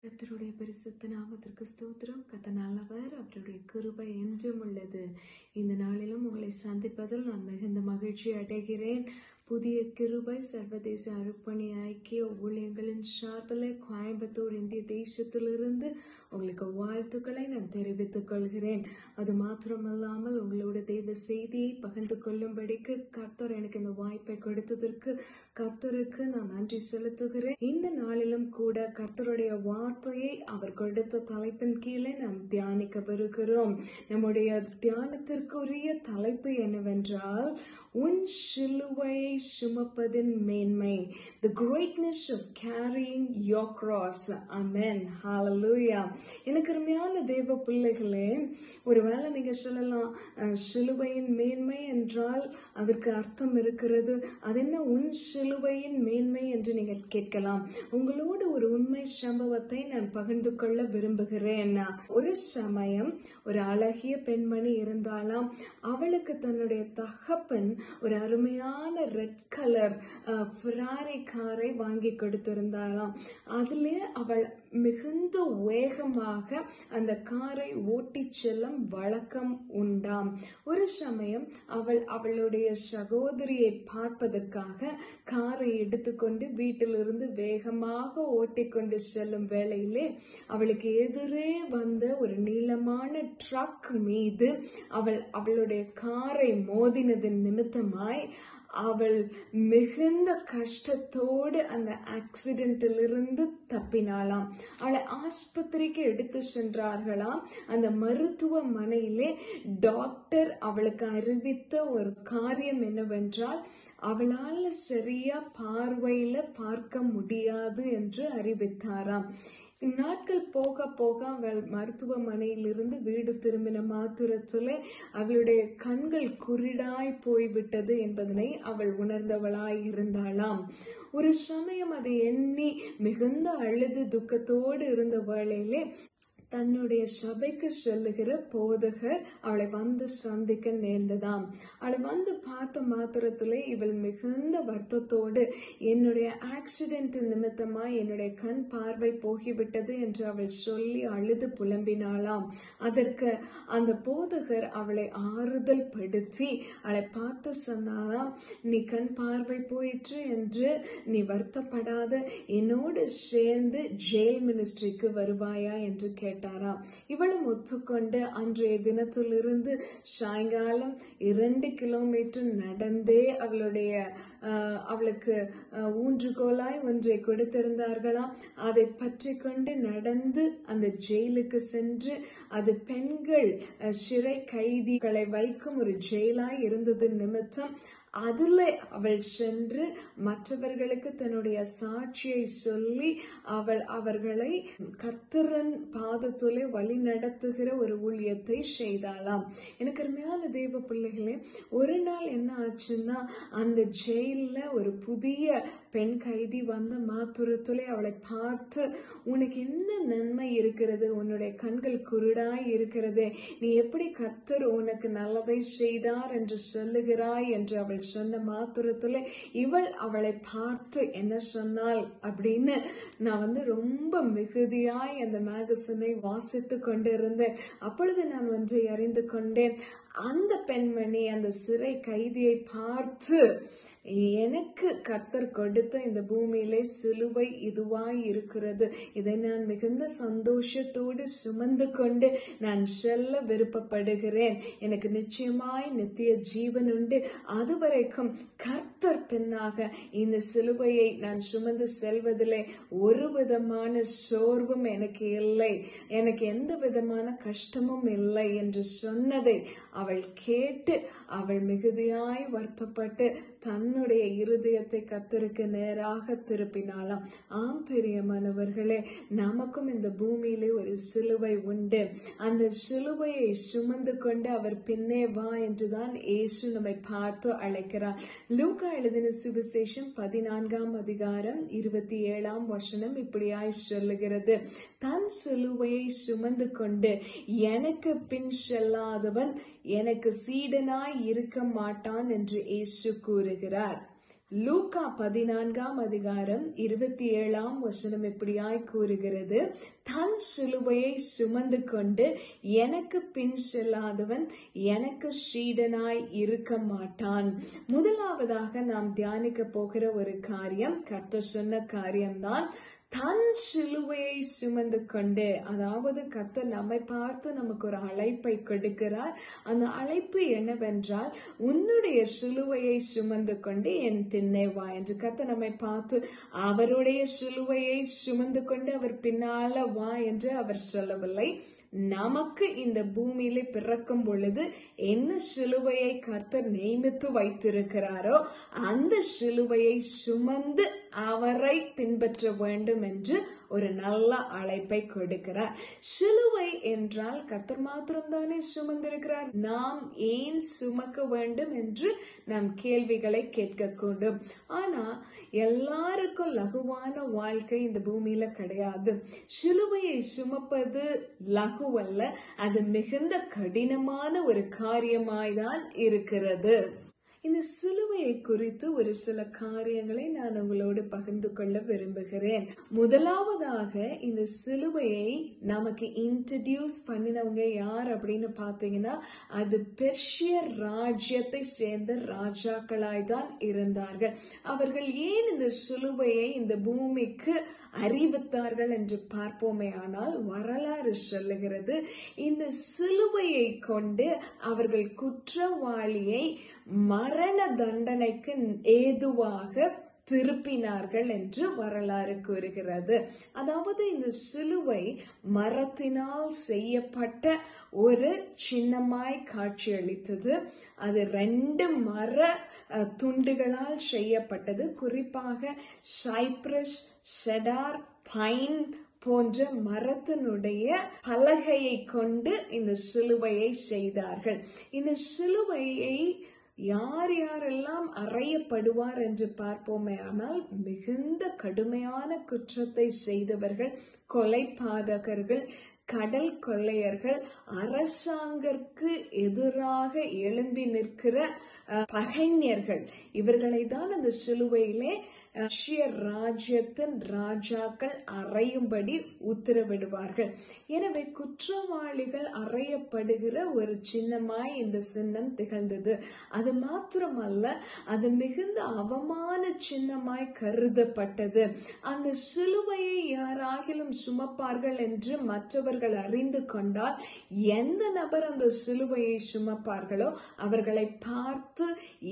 கர்த்தருடைய பரிசுத்த நாமத்திற்கு ஸ்தோத்திரம் கத்த நல்லவர் அவருடைய கிருபை என்றும் உள்ளது இந்த நாளிலும் உங்களை சந்திப்பதில் நான் மிகுந்த மகிழ்ச்சி அடைகிறேன் புதிய கிருபை சர்வதேச அருப்பணி ஐக்கிய ஊழியங்களின் சார்பில் கோயம்புத்தூர் இந்திய தேசத்திலிருந்து உங்களுக்கு வாழ்த்துக்களை நான் தெரிவித்துக் கொள்கிறேன் அது மாத்திரமல்லாமல் உங்களோட தெய்வ செய்தியை பகிர்ந்து கொள்ளும்படிக்கு கர்த்தர் எனக்கு இந்த வாய்ப்பை கொடுத்ததற்கு கர்த்தருக்கு நான் நன்றி செலுத்துகிறேன் இந்த நாளிலும் கூட கர்த்தருடைய வார்த்தையை அவர் கொடுத்த தலைப்பின் கீழே நாம் தியானிக்க வருகிறோம் நம்முடைய தியானத்திற்குரிய தலைப்பு என்னவென்றால் உன் சிலுவையை சுமப்பதின் மேன்மை the greatness of carrying your cross amen hallelujah எனக்கு அருமையான தேவ பிள்ளைகளே ஒருவேளை நீங்க சொல்லலாம் அஹ், சிலுவையின் மேன்மை என்றால் அதற்கு அர்த்தம் இருக்கிறது அது என்ன உன் சிலுவையின் மேன்மை என்று நீங்கள் கேட்கலாம் உங்களோடு ஒரு உண்மை சம்பவத்தை நான் பகிர்ந்து கொள்ள விரும்புகிறேன் ஒரு சமயம் ஒரு அழகிய பெண்மணி இருந்தாலாம் அவளுக்கு தன்னுடைய தகப்பன் ஒரு அருமையான ரெட் கலர் ஃபெராரி காரை வாங்கி கொடுத்திருந்தாலாம் அதிலே அவள் மிகுந்த வேகமாக அந்த காரை ஓட்டிச் செல்லும் வழக்கம் உண்டாம் ஒரு சமயம் அவள் அவளுடைய சகோதரியை பார்ப்பதற்காக காரை எடுத்துக்கொண்டு வீட்டிலிருந்து வேகமாக ஓட்டிக்கொண்டு செல்லும் வேளையிலே அவளுக்கு எதிரே வந்த ஒரு நீளமான ட்ரக் மீது அவள் அவளுடைய காரை மோதினதின் நிமித்தமாய் அவள் மிகுந்த கஷ்டத்தோடு அந்த ஆக்சிடென்ட்டிலிருந்து தப்பினாளாம் அவளை ஆஸ்பத்திரிக்கு எடுத்து சென்றார்களாம் அந்த மருத்துவமனையிலே டாக்டர் அவளுக்கு அறிவித்த ஒரு காரியம் என்னவென்றால் அவளால சரியா பார்வையில பார்க்க முடியாது என்று அறிவித்தாராம் நாட்கள் போக போக அவள் மருத்துவமனையிலிருந்து வீடு திரும்பின மாத்திரத்திலே அவளுடைய கண்கள் குருடாய் போய்விட்டது என்பதனை அவள் உணர்ந்தவளாய் இருந்தாளாம் ஒரு சமயம் அதை எண்ணி மிகுந்த அழுது துக்கத்தோடு இருந்த வேளையிலே தன்னுடைய சபைக்கு செல்லுகிற போதகர் அவளை வந்து சந்திக்க நேர்ந்ததாம் அவளை வந்து பார்த்த மாத்திரத்திலே இவள் மிகுந்த வருத்தத்தோடு என்னுடைய ஆக்சிடென்ட் நிமித்தமா என்னுடைய கண் பார்வை போகிவிட்டது என்று அவள் சொல்லி அழுது புலம்பினாளாம் அதற்கு அந்த போதகர் அவளை ஆறுதல் படுத்தி அவளை பார்த்து சொன்னாலாம் நீ கண் பார்வை போயிற்று என்று நீ வருத்தப்படாத என்னோடு சேர்ந்து ஜெயில் மினிஸ்ட்ரிக்கு வருவாயா என்று கேட்டாராம் இவளும் ஒத்துக்கொண்டு அன்றைய தினத்திலிருந்து சாயங்காலம் இரண்டு கிலோமீட்டர் நடந்தே அவளுடைய ஆஹ், அவளுக்கு ஆஹ், ஊன்றுகோலாய் ஒன்றை கொடுத்திருந்தார்களாம் அதை பற்றி கொண்டு நடந்து அந்த ஜெயிலுக்கு சென்று அது பெண்கள் ஆஹ், சிறை கைதிகளை வைக்கும் ஒரு ஜெயிலாய் இருந்தது நிமித்தம் அதுல அவள் சென்று மற்றவர்களுக்கு தன்னுடைய சாட்சியை சொல்லி அவள் அவர்களை கர்த்தரன் பாதத்துலே வழி நடத்துகிற ஒரு ஊழியத்தை செய்தாளாம் எனக்கு அருமையான தெய்வ பிள்ளைகளே ஒரு நாள் என்ன ஆச்சுன்னா அந்த ஜெயில்ல ஒரு புதிய பெண் கைதி வந்த மாத்துரத்திலே அவளை பார்த்து உனக்கு என்ன நன்மை இருக்கிறது உன்னுடைய கண்கள் குருடாய் இருக்கிறது நீ எப்படி கர்த்தர் உனக்கு நல்லதை செய்தார் என்று சொல்லுகிறாய் என்று அவள் சொன்ன மாத்திரத்துல இவள் அவளை பார்த்து என்ன சொன்னாள் அப்படின்னு நான் வந்து ரொம்ப மிகுதியாய் அந்த மேகசினை வாசித்து கொண்டிருந்தேன் அப்பொழுது நான் ஒன்றை அறிந்து கொண்டேன் அந்த பெண்மணி அந்த சிறை கைதியை பார்த்து எனக்கு கர்த்தர் கொடுத்த இந்த பூமியிலே சிலுவை இதுவாய் இருக்கிறது இதை நான் மிகுந்த சந்தோஷத்தோடு சுமந்து கொண்டு நான் செல்ல விருப்பப்படுகிறேன் எனக்கு நிச்சயமாய் நித்திய ஜீவன் உண்டு அதுவரைக்கும் கர்த்தர் பின்னாக இந்த சிலுவையை நான் சுமந்து செல்வதிலே ஒரு விதமான சோர்வும் எனக்கு இல்லை எனக்கு எந்த விதமான கஷ்டமும் இல்லை என்று சொன்னதை அவள் கேட்டு அவள் மிகுதியாய் வருத்தப்பட்டு தன்னுடைய இருதயத்தை கத்தருக்கு நேராக திருப்பினாளாம் ஆம் பிரியமானவர்களே நமக்கும் இந்த பூமியிலே ஒரு சிலுவை உண்டு அந்த சிலுவையை சுமந்து கொண்டு அவர் பின்னே வா என்றுதான் இயேசு நம்மை பார்த்து அழைக்கிறார் லூக்கா எழுதின சுவிசேஷம் பதினான்காம் அதிகாரம் இருபத்தி ஏழாம் வசனம் இப்படியாய் சொல்லுகிறது தன் சிலுவையை சுமந்து கொண்டு எனக்கு பின் செல்லாதவன் எனக்கு சீடனாய் இருக்க மாட்டான் என்று இயேசு கூறுகிறார் லூக்கா பதினான்காம் அதிகாரம் இருபத்தி ஏழாம் வசனம் இப்படியாய் கூறுகிறது தன் சிலுவையை சுமந்து கொண்டு எனக்கு பின் செல்லாதவன் எனக்கு ஸ்ரீடனாய் இருக்க மாட்டான் முதலாவதாக நாம் தியானிக்க போகிற ஒரு காரியம் கற்ற சொன்ன காரியம்தான் தன் சிலுவையை சுமந்து கொண்டு அதாவது கர்த்தர் நம்மை பார்த்து நமக்கு ஒரு அழைப்பை கொடுக்கிறார் அந்த அழைப்பு என்னவென்றால் உன்னுடைய சிலுவையை சுமந்து கொண்டு என் பின்னே வா என்று கர்த்தர் நம்மை பார்த்து அவருடைய சிலுவையை சுமந்து கொண்டு அவர் பின்னால வா என்று அவர் சொல்லவில்லை நமக்கு இந்த பூமியில பிறக்கும் பொழுது என்ன சிலுவையை கர்த்தர் நியமித்து வைத்திருக்கிறாரோ அந்த சிலுவையை சுமந்து அவரை பின்பற்ற வேண்டும் என்று ஒரு நல்ல அழைப்பை கொடுக்கிறார் சிலுவை என்றால் கர்த்தர் மாத்திரம்தானே சுமந்திருக்கிறார் நாம் ஏன் சுமக்க வேண்டும் என்று நாம் கேள்விகளை கேட்கக்கூடும் ஆனா எல்லாருக்கும் லகுவான வாழ்க்கை இந்த பூமியில கிடையாது சிலுவையை சுமப்பது லகுவல்ல அது மிகுந்த கடினமான ஒரு காரியமாய்தான் இருக்கிறது இந்த சிலுவையை குறித்து ஒரு சில காரியங்களை நான் உங்களோடு பகிர்ந்து கொள்ள விரும்புகிறேன் முதலாவதாக இந்த சிலுவையை நமக்கு இன்ட்ரடியூஸ் பண்ணினவங்க யார் அப்படின்னு பார்த்தீங்கன்னா அது பெர்ஷிய ராஜ்யத்தை சேர்ந்த ராஜாக்களாய் தான் இருந்தார்கள் அவர்கள் ஏன் இந்த சிலுவையை இந்த பூமிக்கு அறிவித்தார்கள் என்று பார்ப்போமே ஆனால் வரலாறு சொல்லுகிறது இந்த சிலுவையை கொண்டு அவர்கள் குற்றவாளியை மரண தண்டனைக்கு ஏதுவாக திருப்பினார்கள் என்று வரலாறு கூறுகிறது அதாவது இந்த சிலுவை மரத்தினால் செய்யப்பட்ட ஒரு சின்னமாய் காட்சியளித்தது அது ரெண்டு மர துண்டுகளால் செய்யப்பட்டது குறிப்பாக சைப்ரஸ் செடார் பைன் போன்ற மரத்தினுடைய பலகையை கொண்டு இந்த சிலுவையை செய்தார்கள் இந்த சிலுவையை யார் யாரெல்லாம் அறையப்படுவார் என்று பார்ப்போமே ஆனால் மிகுந்த கடுமையான குற்றத்தை செய்தவர்கள் கொலை பாதகர்கள் கடல் கொள்ளையர்கள் அரசாங்கற்கு எதிராக எழும்பி நிற்கிற பகைஞர்கள் இவர்களை தான் அந்த சிலுவையிலே ரஷ்ய ராஜ்யத்தின் ராஜாக்கள் அறையும்படி உத்தரவிடுவார்கள் எனவே குற்றவாளிகள் அறையப்படுகிற ஒரு சின்னமாய் இந்த சின்னம் திகழ்ந்தது அது மாத்திரமல்ல அது மிகுந்த அவமான சின்னமாய் கருதப்பட்டது அந்த சிலுவையை யாராகிலும் சுமப்பார்கள் என்று மற்றவர்கள் அறிந்து கொண்டால் எந்த நபர் அந்த சிலுவையை சுமப்பார்களோ அவர்களை பார்த்து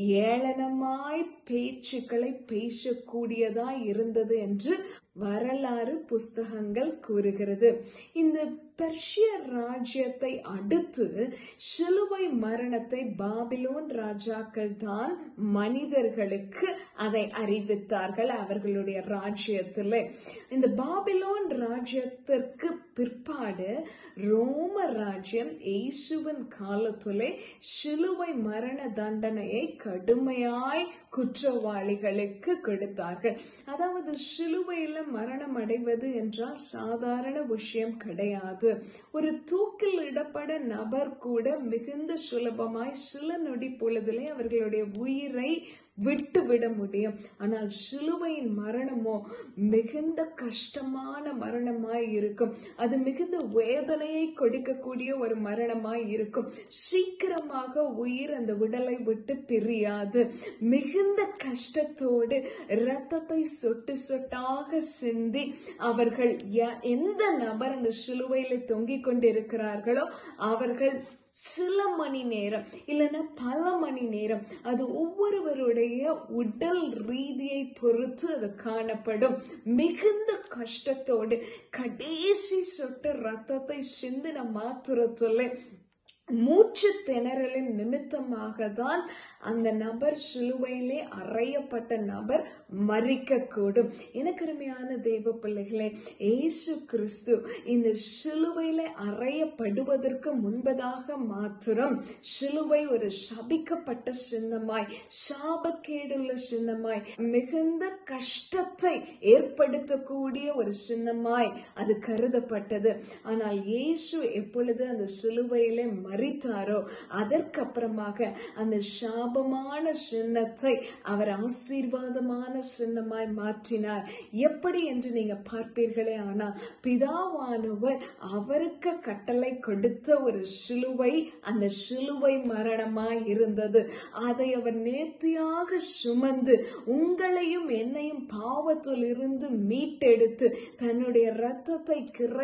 ஏளனமாய் பேச்சுக்களை பேசக்கூடியதாய் இருந்தது என்று வரலாறு புஸ்தகங்கள் கூறுகிறது இந்த பெர்ஷிய ராஜ்யத்தை அடுத்து சிலுவை மரணத்தை பாபிலோன் ராஜாக்கள் தான் மனிதர்களுக்கு அதை அறிவித்தார்கள் அவர்களுடைய ராஜ்யத்தில் இந்த பாபிலோன் ராஜ்யத்திற்கு பிற்பாடு ரோம ராஜ்யம் இயேசுவின் காலத்திலே சிலுவை மரண தண்டனையை கடுமையாய் குற்றவாளிகளுக்கு கொடுத்தார்கள் அதாவது சிலுவையில மரணம் அடைவது என்றால் சாதாரண விஷயம் கிடையாது ஒரு தூக்கில் இடப்பட நபர் கூட மிகுந்த சுலபமாய் சில நொடி பொழுதிலே அவர்களுடைய உயிரை விட்டு விட முடியும் ஆனால் சிலுவையின் மரணமோ மிகுந்த கஷ்டமான மரணமாய் இருக்கும் அது மிகுந்த வேதனையை கொடுக்கக்கூடிய ஒரு மரணமாய் இருக்கும் சீக்கிரமாக உயிர் அந்த உடலை விட்டு பிரியாது மிகுந்த கஷ்டத்தோடு இரத்தத்தை சொட்டு சொட்டாக சிந்தி அவர்கள் எந்த நபர் அந்த சிலுவையில தொங்கிக் கொண்டிருக்கிறார்களோ அவர்கள் சில மணி நேரம் இல்லைன்னா பல மணி நேரம் அது ஒவ்வொருவருடைய உடல் ரீதியை பொறுத்து அது காணப்படும் மிகுந்த கஷ்டத்தோடு கடைசி சொட்டு ரத்தத்தை சிந்தின மாத்திரத்துல மூச்சு திணறலின் நிமித்தமாக தான் அந்த நபர் சிலுவையிலே அறையப்பட்ட நபர் மறிக்கக்கூடும் எனக்கருமையான தேவ பிள்ளைகளே ஏசு கிறிஸ்து இந்த சிலுவையில அறையப்படுவதற்கு முன்பதாக மாத்திரம் சிலுவை ஒரு சபிக்கப்பட்ட சின்னமாய் சாபக்கேடுள்ள சின்னமாய் மிகுந்த கஷ்டத்தை ஏற்படுத்தக்கூடிய ஒரு சின்னமாய் அது கருதப்பட்டது ஆனால் இயேசு எப்பொழுது அந்த சிலுவையிலே மறித்தாரோ அதற்கப்புறமாக அந்த சாபமான சின்னத்தை அவர் ஆசீர்வாதமான சின்னமாய் மாற்றினார் எப்படி என்று நீங்க பார்ப்பீர்களே ஆனால் பிதாவானவர் அவருக்கு கட்டளை கொடுத்த ஒரு சிலுவை அந்த சிலுவை மரணமாய் இருந்தது அதை அவர் நேர்த்தியாக சுமந்து உங்களையும் என்னையும் பாவத்தில் இருந்து மீட்டெடுத்து தன்னுடைய இரத்தத்தை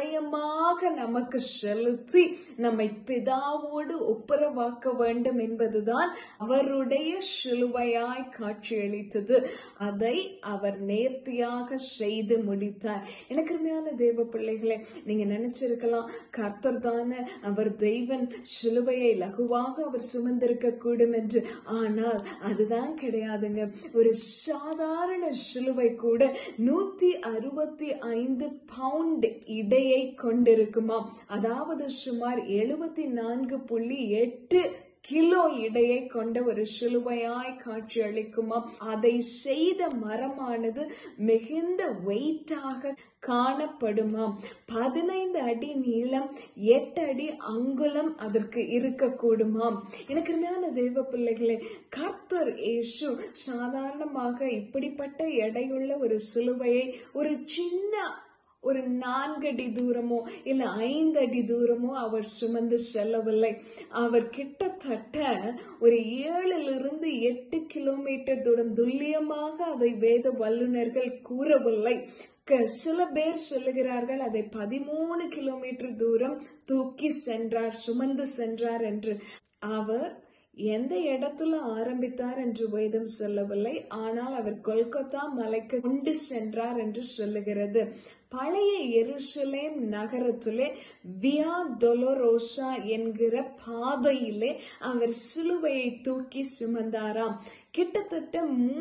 கிரயமாக நமக்கு செலுத்தி நம்மை பிதாவோடு ஒப்புரவாக்க வேண்டும் என்பதுதான் அவருடைய சிலுவையாய் காட்சியளித்தது அதை அவர் நேர்த்தியாக செய்து முடித்தார் எனக்கு அருமையான தேவ பிள்ளைகளே நீங்க நினைச்சிருக்கலாம் கர்த்தர் தானே அவர் தெய்வன் சிலுவையை லகுவாக அவர் சுமந்திருக்க கூடும் என்று ஆனால் அதுதான் கிடையாதுங்க ஒரு சாதாரண சிலுவை கூட நூத்தி அறுபத்தி ஐந்து பவுண்ட் இடையை கொண்டிருக்குமாம் அதாவது சுமார் எழுபத்தி நான்கு புள்ளி எட்டு கிலோ இடையை கொண்ட ஒரு சிலுவையாய் காட்சி அளிக்குமாம் அதை செய்த மரமானது மிகுந்த வெயிட்டாக காணப்படுமாம் பதினைந்து அடி நீளம் எட்டு அடி அங்குலம் அதற்கு இருக்கக்கூடுமாம் எனக்கு அருமையான தெய்வ பிள்ளைகளே கர்த்தர் இயேசு சாதாரணமாக இப்படிப்பட்ட எடையுள்ள ஒரு சிலுவையை ஒரு சின்ன ஒரு நான்கடி தூரமோ இல்ல ஐந்து அடி தூரமோ அவர் சுமந்து செல்லவில்லை அவர் கிட்டத்தட்ட ஒரு ஏழிலிருந்து எட்டு கிலோமீட்டர் தூரம் துல்லியமாக அதை வேத வல்லுநர்கள் கூறவில்லை க- சில பேர் சொல்லுகிறார்கள் அதை பதிமூணு கிலோமீட்டர் தூரம் தூக்கி சென்றார் சுமந்து சென்றார் என்று அவர் எந்த இடத்துல ஆரம்பித்தார் என்று வேதம் சொல்லவில்லை ஆனால் அவர் கொல்கத்தா மலைக்கு கொண்டு சென்றார் என்று சொல்லுகிறது பழைய எருசலேம் நகரத்திலே வியா டொலோரோசா என்கிற பாதையிலே அவர் சிலுவையை தூக்கி சுமந்தாராம் கிட்டத்தட்ட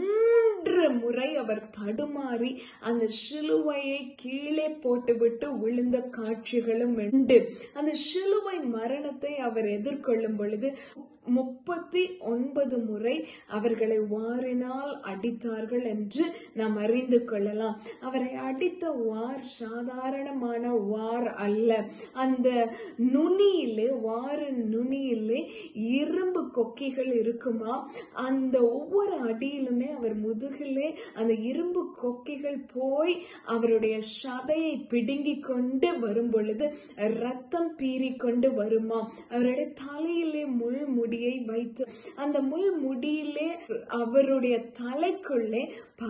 மூன்று முறை அவர் தடுமாறி அந்த சிலுவையை கீழே போட்டுவிட்டு விழுந்த காட்சிகளும் உண்டு அந்த சிலுவை மரணத்தை அவர் எதிர்கொள்ளும் பொழுது முப்பத்தி ஒன்பது முறை அவர்களை வாரினால் அடித்தார்கள் என்று நாம் அறிந்து கொள்ளலாம் அவரை அடித்த வார் சாதாரணமான வார் அல்ல அந்த நுனியிலே வார நுனியிலே இரும்பு கொக்கிகள் இருக்குமா அந்த ஒவ்வொரு அடியிலுமே அவர் முதுகிலே அந்த இரும்பு கொக்கிகள் போய் அவருடைய சதையை பிடுங்கி கொண்டு வரும் பொழுது ரத்தம் பீறி கொண்டு வருமா அவருடைய தலையிலே முள் முடியை வைத்து அந்த முள் முடியிலே அவருடைய தலைக்குள்ளே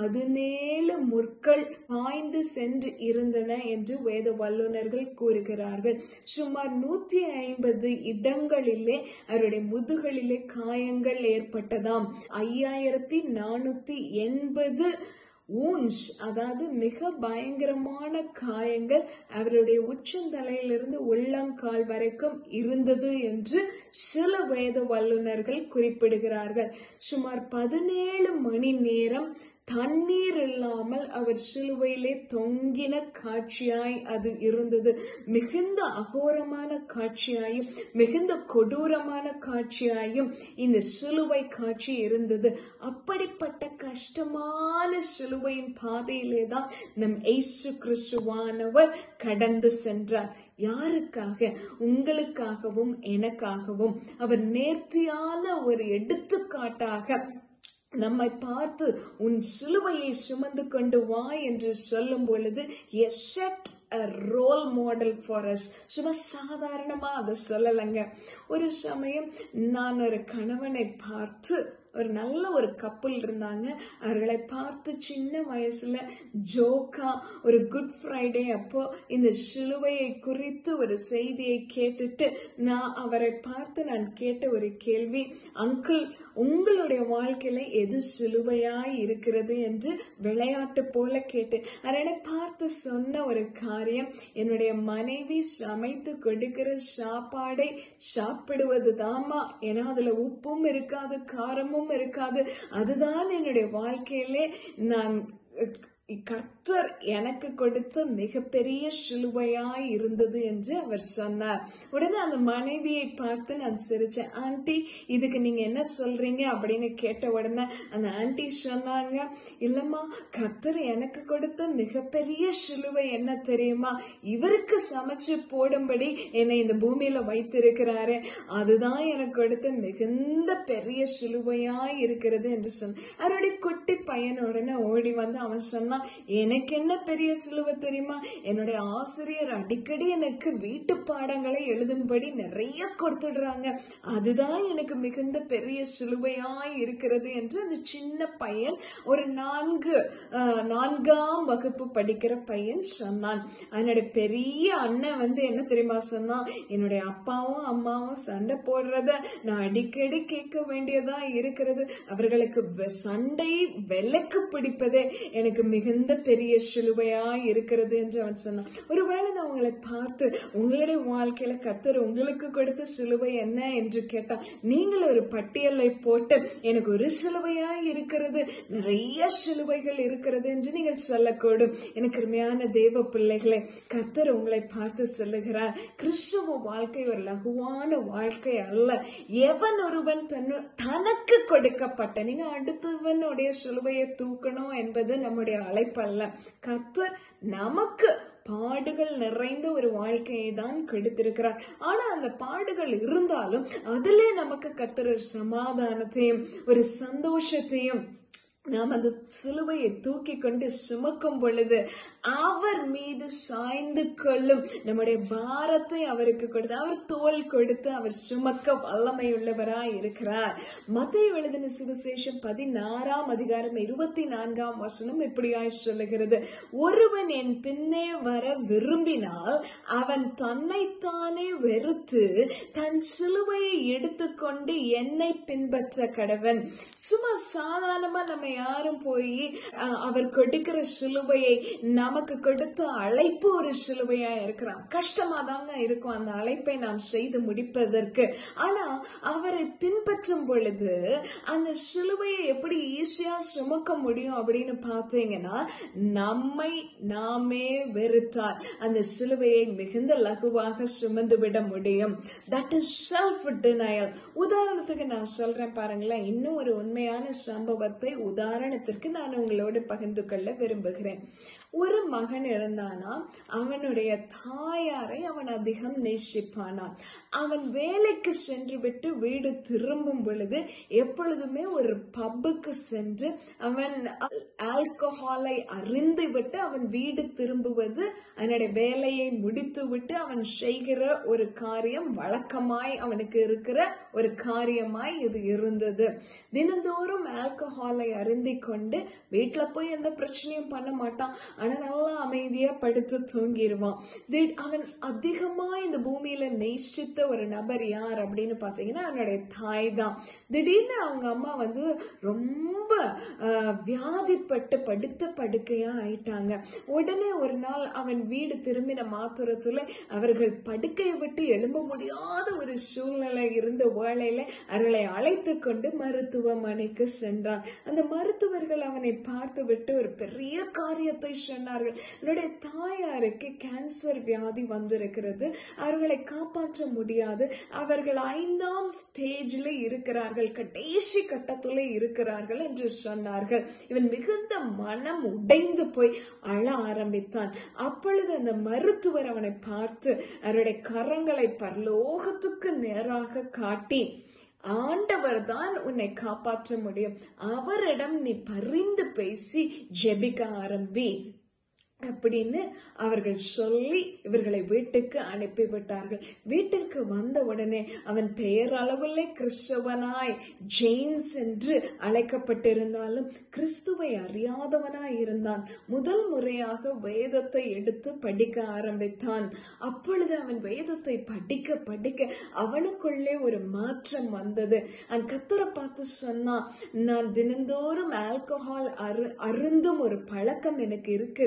பதினேழு முற்கள் பாய்ந்து சென்று இருந்தன என்று வேத வல்லுநர்கள் கூறுகிறார்கள் சுமார் நூத்தி ஐம்பது இடங்களிலே அவருடைய முதுகளிலே காயங்கள் ஏற்பட்டதாம் ஐயாயிரத்தி நானூத்தி எண்பது ஊன்ஸ் அதாவது மிக பயங்கரமான காயங்கள் அவருடைய உச்சந்தலையிலிருந்து உள்ளங்கால் வரைக்கும் இருந்தது என்று சில வேத வல்லுநர்கள் குறிப்பிடுகிறார்கள் சுமார் பதினேழு மணி நேரம் தண்ணீர் இல்லாமல் அவர் சிலுவையிலே தொங்கின காட்சியாய் அது இருந்தது மிகுந்த அகோரமான காட்சியாயும் மிகுந்த கொடூரமான காட்சியாயும் இந்த சிலுவை காட்சி இருந்தது அப்படிப்பட்ட கஷ்டமான சிலுவையின் பாதையிலே தான் நம் ஏசு கிறிஸ்துவானவர் கடந்து சென்றார் யாருக்காக உங்களுக்காகவும் எனக்காகவும் அவர் நேர்த்தியான ஒரு எடுத்துக்காட்டாக நம்மை பார்த்து உன் சிலுவையை சுமந்து கொண்டு வா என்று சொல்லும் பொழுது a set a role model for us சும்மா சாதாரணமா அதை சொல்லலைங்க ஒரு சமயம் நான் ஒரு கணவனை பார்த்து ஒரு நல்ல ஒரு கப்பல் இருந்தாங்க அவர்களை பார்த்து சின்ன வயசுல ஜோக்கா ஒரு குட் ஃப்ரைடே அப்போ இந்த சிலுவையை குறித்து ஒரு செய்தியை கேட்டுட்டு நான் அவரை பார்த்து நான் கேட்ட ஒரு கேள்வி அங்கிள் உங்களுடைய வாழ்க்கையில எது சிலுவையாய் இருக்கிறது என்று விளையாட்டு போல கேட்டு அவரை பார்த்து சொன்ன ஒரு காரியம் என்னுடைய மனைவி சமைத்து கொடுக்கிற சாப்பாடை சாப்பிடுவது தாமா ஏன்னா அதுல உப்பும் இருக்காது காரமும் இருக்காது அதுதான் என்னுடைய வாழ்க்கையிலே நான் கர்த்தர் எனக்கு கொடுத்த மிகப்பெரிய சிலுவையாய் இருந்தது என்று அவர் சொன்னார் உடனே அந்த மனைவியை பார்த்து நான் சிரிச்சேன் ஆண்டி இதுக்கு நீங்க என்ன சொல்றீங்க அப்படின்னு கேட்ட உடனே அந்த ஆண்டி சொன்னாங்க இல்லம்மா கர்த்தர் எனக்கு கொடுத்த மிகப்பெரிய சிலுவை என்ன தெரியுமா இவருக்கு சமைச்சு போடும்படி என்னை இந்த பூமியில வைத்திருக்கிறாரு அதுதான் எனக்கு கொடுத்த மிகுந்த பெரிய சிலுவையாய் இருக்கிறது என்று சொன்ன அவருடைய குட்டி பையன் உடனே ஓடி வந்து அவன் சொன்னான் எனக்கு என்ன பெரிய சிலுவை தெரியுமா என்னுடைய ஆசிரியர் அடிக்கடி எனக்கு வீட்டு பாடங்களை எழுதும்படி நிறைய கொடுத்துடுறாங்க அதுதான் எனக்கு மிகுந்த பெரிய சிலுவையாய் இருக்கிறது என்று அந்த சின்ன பையன் ஒரு நான்கு ஆஹ், நான்காம் வகுப்பு படிக்கிற பையன் சொன்னான் அதனுடைய பெரிய அண்ணன் வந்து என்ன தெரியுமா சொன்னான் என்னுடைய அப்பாவும் அம்மாவும் சண்டை போடுறத நான் அடிக்கடி கேட்க வேண்டியதா இருக்கிறது அவர்களுக்கு வெ- சண்டை விலக்கு பிடிப்பதே எனக்கு மிகுந்த பெரிய சிலுவையா இருக்கிறது என்று அவன் சொன்னான் ஒருவேளை நான் உங்களை பார்த்து உங்களுடைய வாழ்க்கையில கத்தர் உங்களுக்கு கொடுத்த சிலுவை என்ன என்று கேட்டா நீங்கள் ஒரு பட்டியலை போட்டு எனக்கு ஒரு சிலுவையா இருக்கிறது நிறைய சிலுவைகள் இருக்கிறது என்று நீங்கள் சொல்லக்கூடும் எனக்கு அருமையான தேவ பிள்ளைகளே கத்தர் உங்களை பார்த்து சொல்லுகிறார் கிறிஸ்துவ வாழ்க்கை ஒரு லகுவான வாழ்க்கை அல்ல எவன் ஒருவன் தன்னு தனக்கு கொடுக்கப்பட்ட நீங்க அடுத்தவனுடைய சிலுவையை தூக்கணும் என்பது நம்முடைய அழைப்பு அல்ல கர்த்தர் நமக்கு பாடுகள் நிறைந்த ஒரு வாழ்க்கையை தான் கெடுத்திருக்கிறார் ஆனா அந்த பாடுகள் இருந்தாலும் அதிலே நமக்கு கர்த்தர் ஒரு சமாதானத்தையும் ஒரு சந்தோஷத்தையும் நாம் அந்த சிலுவையை தூக்கி கொண்டு சுமக்கும் பொழுது அவர் மீது சாய்ந்து கொள்ளும் நம்முடைய பாரத்தை அவருக்கு கொடுத்து அவர் தோல் கொடுத்து அவர் சுமக்க வல்லமையுள்ளவராய் இருக்கிறார் மத்திய எழுதின சுவிசேஷம் பதினாறாம் அதிகாரம் இருபத்தி நான்காம் வசனம் இப்படியாய் சொல்லுகிறது ஒருவன் என் பின்னே வர விரும்பினால் அவன் தன்னைத்தானே வெறுத்து தன் சிலுவையை எடுத்துக்கொண்டு என்னை பின்பற்ற கடவன் சும்மா சாதாரணமா நம்ம யாரும் போய் அஹ், அவர் கொடுக்கிற சிலுவையை நமக்கு கொடுத்த அழைப்பு ஒரு சிலுவையா இருக்கலாம் கஷ்டமா தாங்க இருக்கும் அந்த அழைப்பை நாம் செய்து முடிப்பதற்கு ஆனா அவரை பின்பற்றும் பொழுது அந்த சிலுவையை எப்படி ஈஸியா சுமக்க முடியும் அப்படின்னு பார்த்தீங்கன்னா நம்மை நாமே வெறுத்தால் அந்த சிலுவையை மிகுந்த லகுவாக சுமந்து விட முடியும் தட் இஸ் செல்ஃப் டினையல் உதாரணத்துக்கு நான் சொல்றேன் பாருங்களேன் இன்னும் ஒரு உண்மையான சம்பவத்தை உதாரணத்திற்கு நான் உங்களோடு பகிர்ந்து கொள்ள விரும்புகிறேன் ஒரு மகன் இருந்தானா அவனுடைய தாயாரை அவன் அதிகம் நேசிப்பானான் அவன் வேலைக்கு சென்று விட்டு வீடு திரும்பும் பொழுது எப்பொழுதுமே ஒரு பப்புக்கு சென்று அவன் ஆல்கஹாலை அறிந்து விட்டு அவன் வீடு திரும்புவது அவனுடைய வேலையை முடித்து விட்டு அவன் செய்கிற ஒரு காரியம் வழக்கமாய் அவனுக்கு இருக்கிற ஒரு காரியமாய் இது இருந்தது தினந்தோறும் ஆல்கஹாலை அருந்தி கொண்டு வீட்டுல போய் எந்த பிரச்சனையும் பண்ண மாட்டான் ஆனா நல்லா அமைதியா படுத்து தூங்கிடுவான் திடீர் அவன் அதிகமா இந்த பூமியில நேசித்த ஒரு நபர் யார் அப்படின்னு பாத்தீங்கன்னா அவனுடைய தாய் தான் திடீர்னு அவங்க அம்மா வந்து ரொம்ப ஆஹ், வியாதிப்பட்டு படுத்த படுக்கையா ஆயிட்டாங்க உடனே ஒரு நாள் அவன் வீடு திரும்பின மாத்துறத்துல அவர்கள் படுக்கையை விட்டு எழும்ப முடியாத ஒரு சூழ்நிலை இருந்த வேளையில அவர்களை அழைத்து கொண்டு மருத்துவமனைக்கு சென்றான் அந்த மருத்துவர்கள் அவனை பார்த்து விட்டு ஒரு பெரிய காரியத்தை சொன்னார்கள் என்னுடைய தாயாருக்கு கேன்சர் வியாதி வந்திருக்கிறது அவர்களை காப்பாற்ற முடியாது அவர்கள் ஐந்தாம் ஸ்டேஜ்ல இருக்கிறார்கள் கடைசி கட்டத்துல இருக்கிறார்கள் என்று சொன்னார்கள் இவன் மிகுந்த மனம் உடைந்து போய் அழ ஆரம்பித்தான் அப்பொழுது அந்த மருத்துவர் அவனை பார்த்து அவருடைய கரங்களை பரலோகத்துக்கு நேராக காட்டி ஆண்டவர் தான் உன்னை காப்பாற்ற முடியும் அவரிடம் நீ பரிந்து பேசி ஜெபிக்க ஆரம்பி அப்படின்னு அவர்கள் சொல்லி இவர்களை வீட்டுக்கு அனுப்பிவிட்டார்கள் வீட்டிற்கு வந்த உடனே அவன் பெயரளவிலே கிறிஸ்தவனாய் ஜேம்ஸ் என்று அழைக்கப்பட்டிருந்தாலும் கிறிஸ்துவை அறியாதவனாய் இருந்தான் முதல் முறையாக வேதத்தை எடுத்து படிக்க ஆரம்பித்தான் அப்பொழுது அவன் வேதத்தை படிக்க படிக்க அவனுக்குள்ளே ஒரு மாற்றம் வந்தது அவன் கத்தரை பார்த்து சொன்னான் நான் தினந்தோறும் ஆல்கஹால் அரு அருந்தும் ஒரு பழக்கம் எனக்கு இருக்கிறது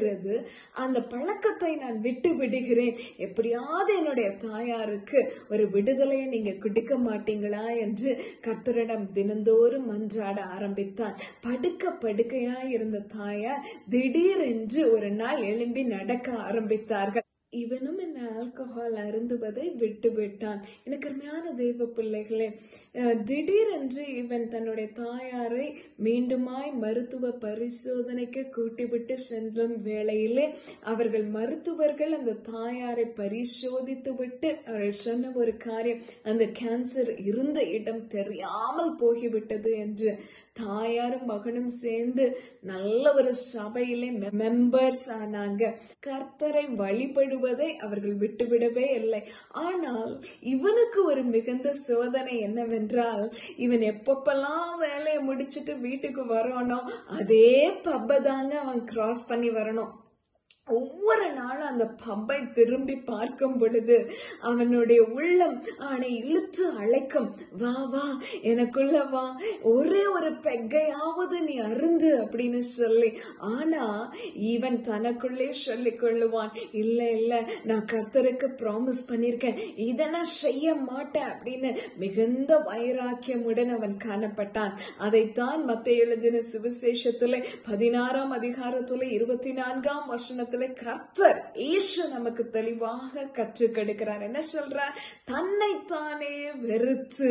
அந்த பழக்கத்தை நான் விட்டு விடுகிறேன் எப்படியாவது என்னுடைய தாயாருக்கு ஒரு விடுதலையை நீங்க கொடுக்க மாட்டீங்களா என்று கர்த்தரிடம் தினந்தோறும் மன்றாட ஆரம்பித்தார் படுக்க படுக்கையாய் இருந்த தாயார் திடீரென்று ஒரு நாள் எழும்பி நடக்க ஆரம்பித்தார்கள் இவனும் என்ன ஆல்கஹால் அருந்துவதை விட்டு விட்டான் எனக்கு அருமையான தெய்வ பிள்ளைகளே அஹ், திடீரென்று இவன் தன்னுடைய தாயாரை மீண்டுமாய் மருத்துவ பரிசோதனைக்கு கூட்டிவிட்டு செல்லும் வேளையிலே அவர்கள் மருத்துவர்கள் அந்த தாயாரை பரிசோதித்து விட்டு அவர்கள் சொன்ன ஒரு காரியம் அந்த கேன்சர் இருந்த இடம் தெரியாமல் போகிவிட்டது என்று தாயாரும் மகனும் சேர்ந்து நல்ல ஒரு சபையிலே மெம்பர்ஸ் ஆனாங்க கர்த்தரை வழிபடுவதை அவர்கள் விட்டுவிடவே இல்லை ஆனால் இவனுக்கு ஒரு மிகுந்த சோதனை என்னவென்றால் இவன் எப்பப்பெல்லாம் வேலையை முடிச்சிட்டு வீட்டுக்கு வரானோ அதே பப்பை தாங்க அவன் கிராஸ் பண்ணி வரணும் ஒவ்வொரு நாளும் அந்த பப்பை திரும்பி பார்க்கும் பொழுது அவனுடைய உள்ளம் அவனை இழுத்து அழைக்கும் வா வா எனக்குள்ள வா ஒரே ஒரு பெக்கையாவது நீ அருந்து அப்படின்னு சொல்லி ஆனா இவன் தனக்குள்ளே சொல்லிக் கொள்ளுவான் இல்ல இல்ல நான் கர்த்தருக்கு ப்ராமிஸ் பண்ணிருக்கேன் இதை நான் செய்ய மாட்டேன் அப்படின்னு மிகுந்த வைராக்கியமுடன் அவன் காணப்பட்டான் அதைத்தான் மத்த எழுதின சுவிசேஷத்துல பதினாறாம் அதிகாரத்துல இருபத்தி நான்காம் வசனத்துல கர்த்தர் ஈசு நமக்கு தெளிவாக கற்றுக் கொடுக்கிறார் என்ன சொல்றார் தன்னைத்தானே வெறுத்து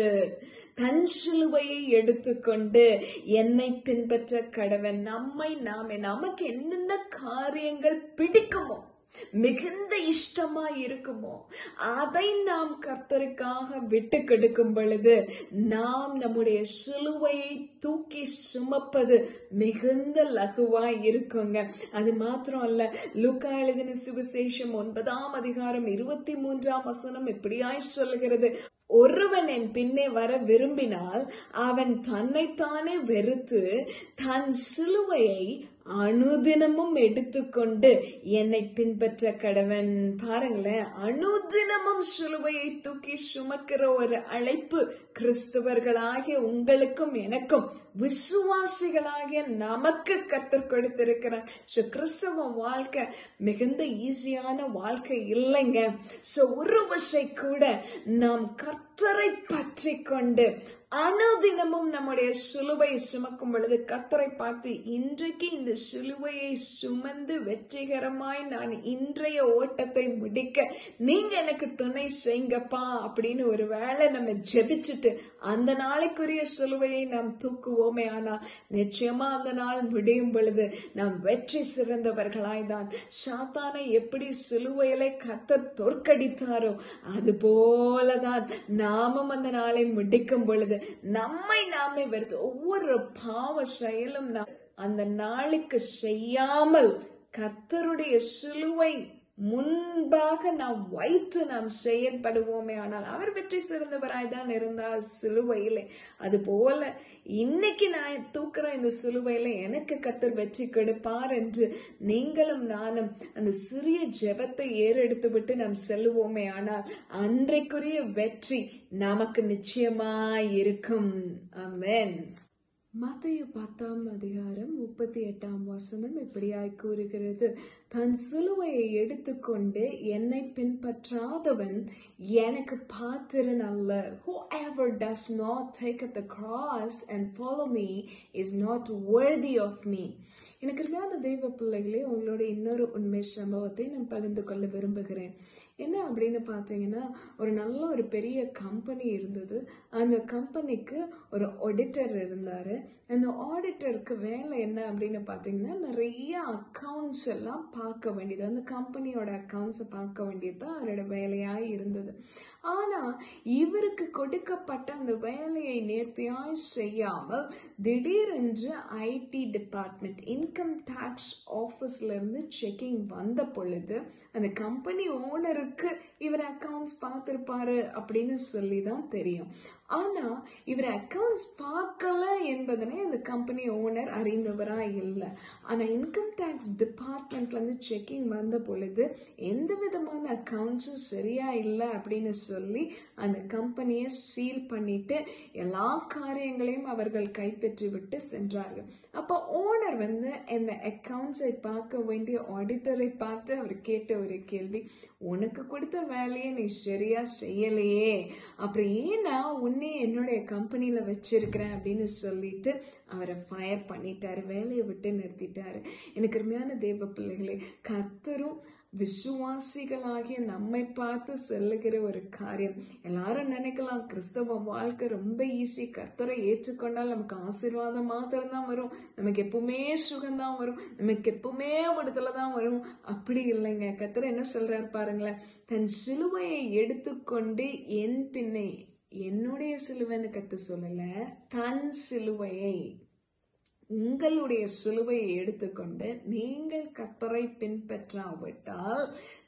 தன் சிலுவையை எடுத்துக்கொண்டு என்னை பின்பற்ற கடவன் நம்மை நாமே நமக்கு என்னென்ன காரியங்கள் பிடிக்குமோ மிகுந்த இஷ்டமா இருக்குமோ அதை நாம் கர்த்தருக்காக விட்டு கெடுக்கும் பொழுது நாம் நம்முடைய சிலுவையை தூக்கி சுமப்பது மிகுந்த லகுவாய் இருக்குங்க அது மாத்திரம் அல்ல லூக்கா எழுதின சுவிசேஷம் ஒன்பதாம் அதிகாரம் இருபத்தி மூன்றாம் வசனம் இப்படியாய் சொல்லுகிறது ஒருவன் என் பின்னே வர விரும்பினால் அவன் தன்னைத்தானே வெறுத்து தன் சிலுவையை அனுதினமும் எடுத்துக்கொண்டு என்னை பின்பற்ற கடவன் பாருங்களேன் அனுதினமும் சிலுவையை தூக்கி சுமக்கிற ஒரு அழைப்பு கிறிஸ்தவர்களாகிய உங்களுக்கும் எனக்கும் விசுவாசிகளாகிய நமக்கு கத்தர் கொடுத்திருக்கிறார் சோ கிறிஸ்தவ வாழ்க்கை மிகுந்த ஈஸியான வாழ்க்கை இல்லைங்க சோ ஒரு வசை கூட நாம் கர்த்தரை பற்றி கொண்டு அனுதினமும் நம்முடைய சிலுவை சுமக்கும் பொழுது கத்தரை பார்த்து இன்றைக்கு இந்த சிலுவையை சுமந்து வெற்றிகரமாய் நான் இன்றைய ஓட்டத்தை முடிக்க நீங்க எனக்கு துணை செய்யுங்கப்பா அப்படின்னு ஒரு வேளை நம்ம ஜெபிச்சுட்டு அந்த நாளைக்குரிய சிலுவையை நாம் தூக்குவோமே ஆனால் நிச்சயமா அந்த நாள் முடியும் பொழுது நாம் வெற்றி சிறந்தவர்களாய் தான் சாத்தானை எப்படி சிலுவையிலே கத்தர் தோற்கடித்தாரோ அது போலதான் நாமும் அந்த நாளை முடிக்கும் பொழுது நம்மை நாமே வெறுத்து ஒவ்வொரு பாவ செயலும் நாம் அந்த நாளுக்கு செய்யாமல் கர்த்தருடைய சிலுவை முன்பாக நாம் வைத்து நாம் செயல்படுவோமே ஆனால் அவர் வெற்றி சிறந்தவராய் தான் இருந்தால் சிலுவையிலே அது போல இன்னைக்கு நான் தூக்குற இந்த சிலுவையில எனக்கு கத்தர் வெற்றி கொடுப்பார் என்று நீங்களும் நானும் அந்த சிறிய ஜெபத்தை ஏறெடுத்து விட்டு நாம் செல்லுவோமே ஆனால் அன்றைக்குரிய வெற்றி நமக்கு நிச்சயமாய் இருக்கும் ஆமென் மத்திய பத்தாம் அதிகாரம் முப்பத்தி எட்டாம் வசனம் இப்படியாய் கூறுகிறது தன் சிலுவையை எடுத்துக்கொண்டு என்னை பின்பற்றாதவன் எனக்கு பாத்திரன் அல்ல whoever does not take up the cross and follow me is not worthy of me எனக்கு அருமையான தெய்வ பிள்ளைகளே உங்களோட இன்னொரு உண்மை சம்பவத்தை நான் பகிர்ந்து கொள்ள விரும்புகிறேன் என்ன அப்படின்னு பார்த்தீங்கன்னா ஒரு நல்ல ஒரு பெரிய கம்பெனி இருந்தது அந்த கம்பெனிக்கு ஒரு ஆடிட்டர் இருந்தாரு அந்த ஆடிட்டருக்கு வேலை என்ன அப்படின்னு பார்த்தீங்கன்னா நிறைய அக்கவுண்ட்ஸ் எல்லாம் பார்க்க வேண்டியது அந்த கம்பெனியோட அக்கவுண்ட்ஸை பார்க்க வேண்டியது தான் அவரோட வேலையாய் இருந்தது ஆனா இவருக்கு கொடுக்கப்பட்ட அந்த வேலையை நேர்த்தியாய் செய்யாமல் திடீரென்று ஐடி டிபார்ட்மெண்ட் இன்கம் டேக்ஸ் ஆஃபீஸ்ல இருந்து செக்கிங் வந்த பொழுது அந்த கம்பெனி ஓனருக்கு இவர் அக்கவுண்ட்ஸ் பார்த்திருப்பாரு அப்படின்னு சொல்லி தான் தெரியும் ஆனா இவர் அக்கவுண்ட்ஸ் பார்க்கல என்பதனை இந்த கம்பெனி ஓனர் அறிந்தவரா இல்லை ஆனா இன்கம் டேக்ஸ் டிபார்ட்மெண்ட்ல இருந்து செக்கிங் வந்த பொழுது எந்த விதமான அக்கவுண்ட்ஸும் சரியா இல்லை அப்படின்னு சொல்லி அந்த கம்பெனியை சீல் பண்ணிட்டு எல்லா காரியங்களையும் அவர்கள் கைப்பற்றி விட்டு சென்றார்கள் அப்போ ஓனர் வந்து இந்த அக்கவுண்ட்ஸை பார்க்க வேண்டிய ஆடிட்டரை பார்த்து அவர் கேட்ட ஒரு கேள்வி உனக்கு கொடுத்த வேலையை நீ சரியா செய்யலையே அப்புறம் ஏன்னா உன்னை என்னுடைய கம்பெனியில வச்சிருக்கிறேன் அப்படின்னு சொல்லிட்டு அவரை ஃபயர் பண்ணிட்டாரு வேலையை விட்டு நிறுத்திட்டாரு எனக்கு அருமையான தேவ பிள்ளைகளே கர்த்தரும் விசுவாசிகளாகிய நம்மை பார்த்து சொல்லுகிற ஒரு காரியம் எல்லாரும் நினைக்கலாம் கிறிஸ்தவ வாழ்க்கை ரொம்ப ஈஸி கர்த்தரை ஏற்றுக்கொண்டால் நமக்கு ஆசீர்வாதம் மாத்திரம் தான் வரும் நமக்கு எப்பவுமே சுகம்தான் வரும் நமக்கு எப்பவுமே விடுதலை தான் வரும் அப்படி இல்லைங்க கர்த்தர் என்ன சொல்றாரு பாருங்களேன் தன் சிலுவையை எடுத்துக்கொண்டு என் பின்னை என்னுடைய சிலுவைன்னு கத்து சொல்லல தன் சிலுவையை உங்களுடைய சிலுவையை எடுத்துக்கொண்டு நீங்கள் கத்தரை பின்பற்றாவிட்டால்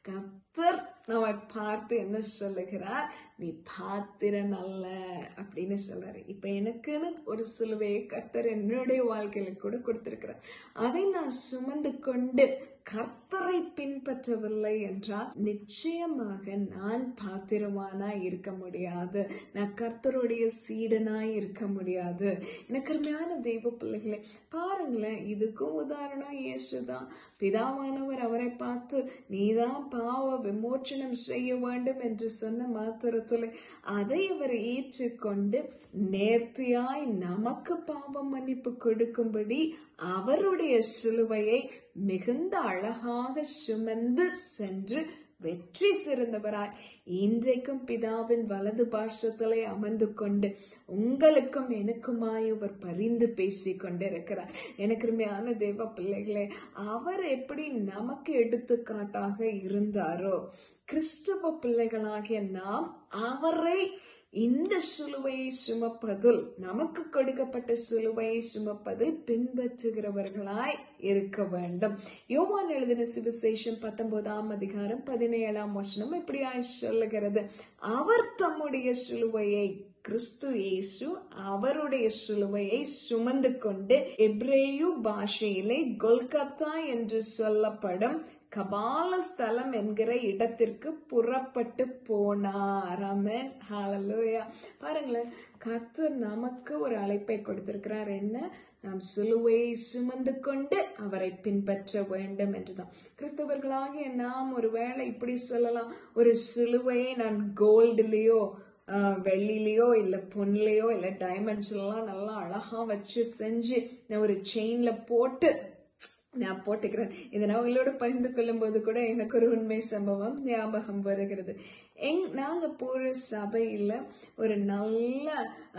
கத்தர் நம்மை பார்த்து என்ன சொல்லுகிறார் நீ பாத்திரன் அல்ல அப்படின்னு சொல்றாரு இப்ப எனக்குன்னு ஒரு சிலுவையை கர்த்தர் என்னுடைய வாழ்க்கையில கூட கொடுத்திருக்கிறார் அதை நான் சுமந்து கொண்டு கர்த்தரை பின்பற்றவில்லை என்றால் நிச்சயமாக நான் பாத்திரமானா இருக்க முடியாது நான் கர்த்தருடைய சீடனாய் இருக்க முடியாது எனக்கு அருமையான தெய்வ பிள்ளைகளே பாருங்களேன் இதுக்கும் உதாரணம் இயேசுதான் பிதாவானவர் அவரை பார்த்து நீதான் பாவ விமோச்சனம் செய்ய வேண்டும் என்று சொன்ன மாத்திரத்துல அதை அவர் ஏற்றுக்கொண்டு நேர்த்தியாய் நமக்கு பாவம் மன்னிப்பு கொடுக்கும்படி அவருடைய சிலுவையை மிகுந்த அழகாக சுமந்து சென்று வெற்றி சிறந்தவராய் இன்றைக்கும் பிதாவின் வலது பாஷத்திலே அமர்ந்து கொண்டு உங்களுக்கும் எனக்குமாய் அவர் பரிந்து பேசி கொண்டிருக்கிறார் எனக்கு உண்மையான தேவ பிள்ளைகளே அவர் எப்படி நமக்கு எடுத்துக்காட்டாக இருந்தாரோ கிறிஸ்தவ பிள்ளைகளாகிய நாம் அவரை இந்த சிலுவையை சுமப்பதில் நமக்கு கொடுக்கப்பட்ட சிலுவையை சுமப்பதில் பின்பற்றுகிறவர்களாய் இருக்க வேண்டும் யோவான் எழுதின சிவசேஷம் பத்தொன்பதாம் அதிகாரம் பதினேழாம் வசனம் இப்படியாய் சொல்லுகிறது அவர் தம்முடைய சிலுவையை கிறிஸ்து இயேசு அவருடைய சிலுவையை சுமந்து கொண்டு எப்ரேயு பாஷையிலே கொல்கத்தா என்று சொல்லப்படும் கபால ஸ்தலம் என்கிற இடத்திற்கு புறப்பட்டு போனார் அமேன் ஹalleluya பாருங்களேன் கர்த்தர் நமக்கு ஒரு அழைப்பை கொடுத்திருக்கிறார் என்ன நாம் சிலுவையை சுமந்து கொண்டு அவரை பின்பற்ற வேண்டும் என்றுதான் கிறிஸ்தவர்களாகிய நாம் ஒருவேளை இப்படி சொல்லலாம் ஒரு சிலுவையை நான் கோல்டுலயோ வெள்ளிலேயோ இல்ல பொன்லையோ இல்ல டைமண்ட்ஸ்லாம் நல்லா அழகா வச்சு செஞ்சு நான் ஒரு செயின்ல போட்டு நான் போட்டுக்கிறேன் இதை நான் உங்களோட பகிர்ந்து கொள்ளும் போது கூட எனக்கு ஒரு உண்மை சம்பவம் ஞாபகம் வருகிறது எங் நாங்க போற சபையில ஒரு நல்ல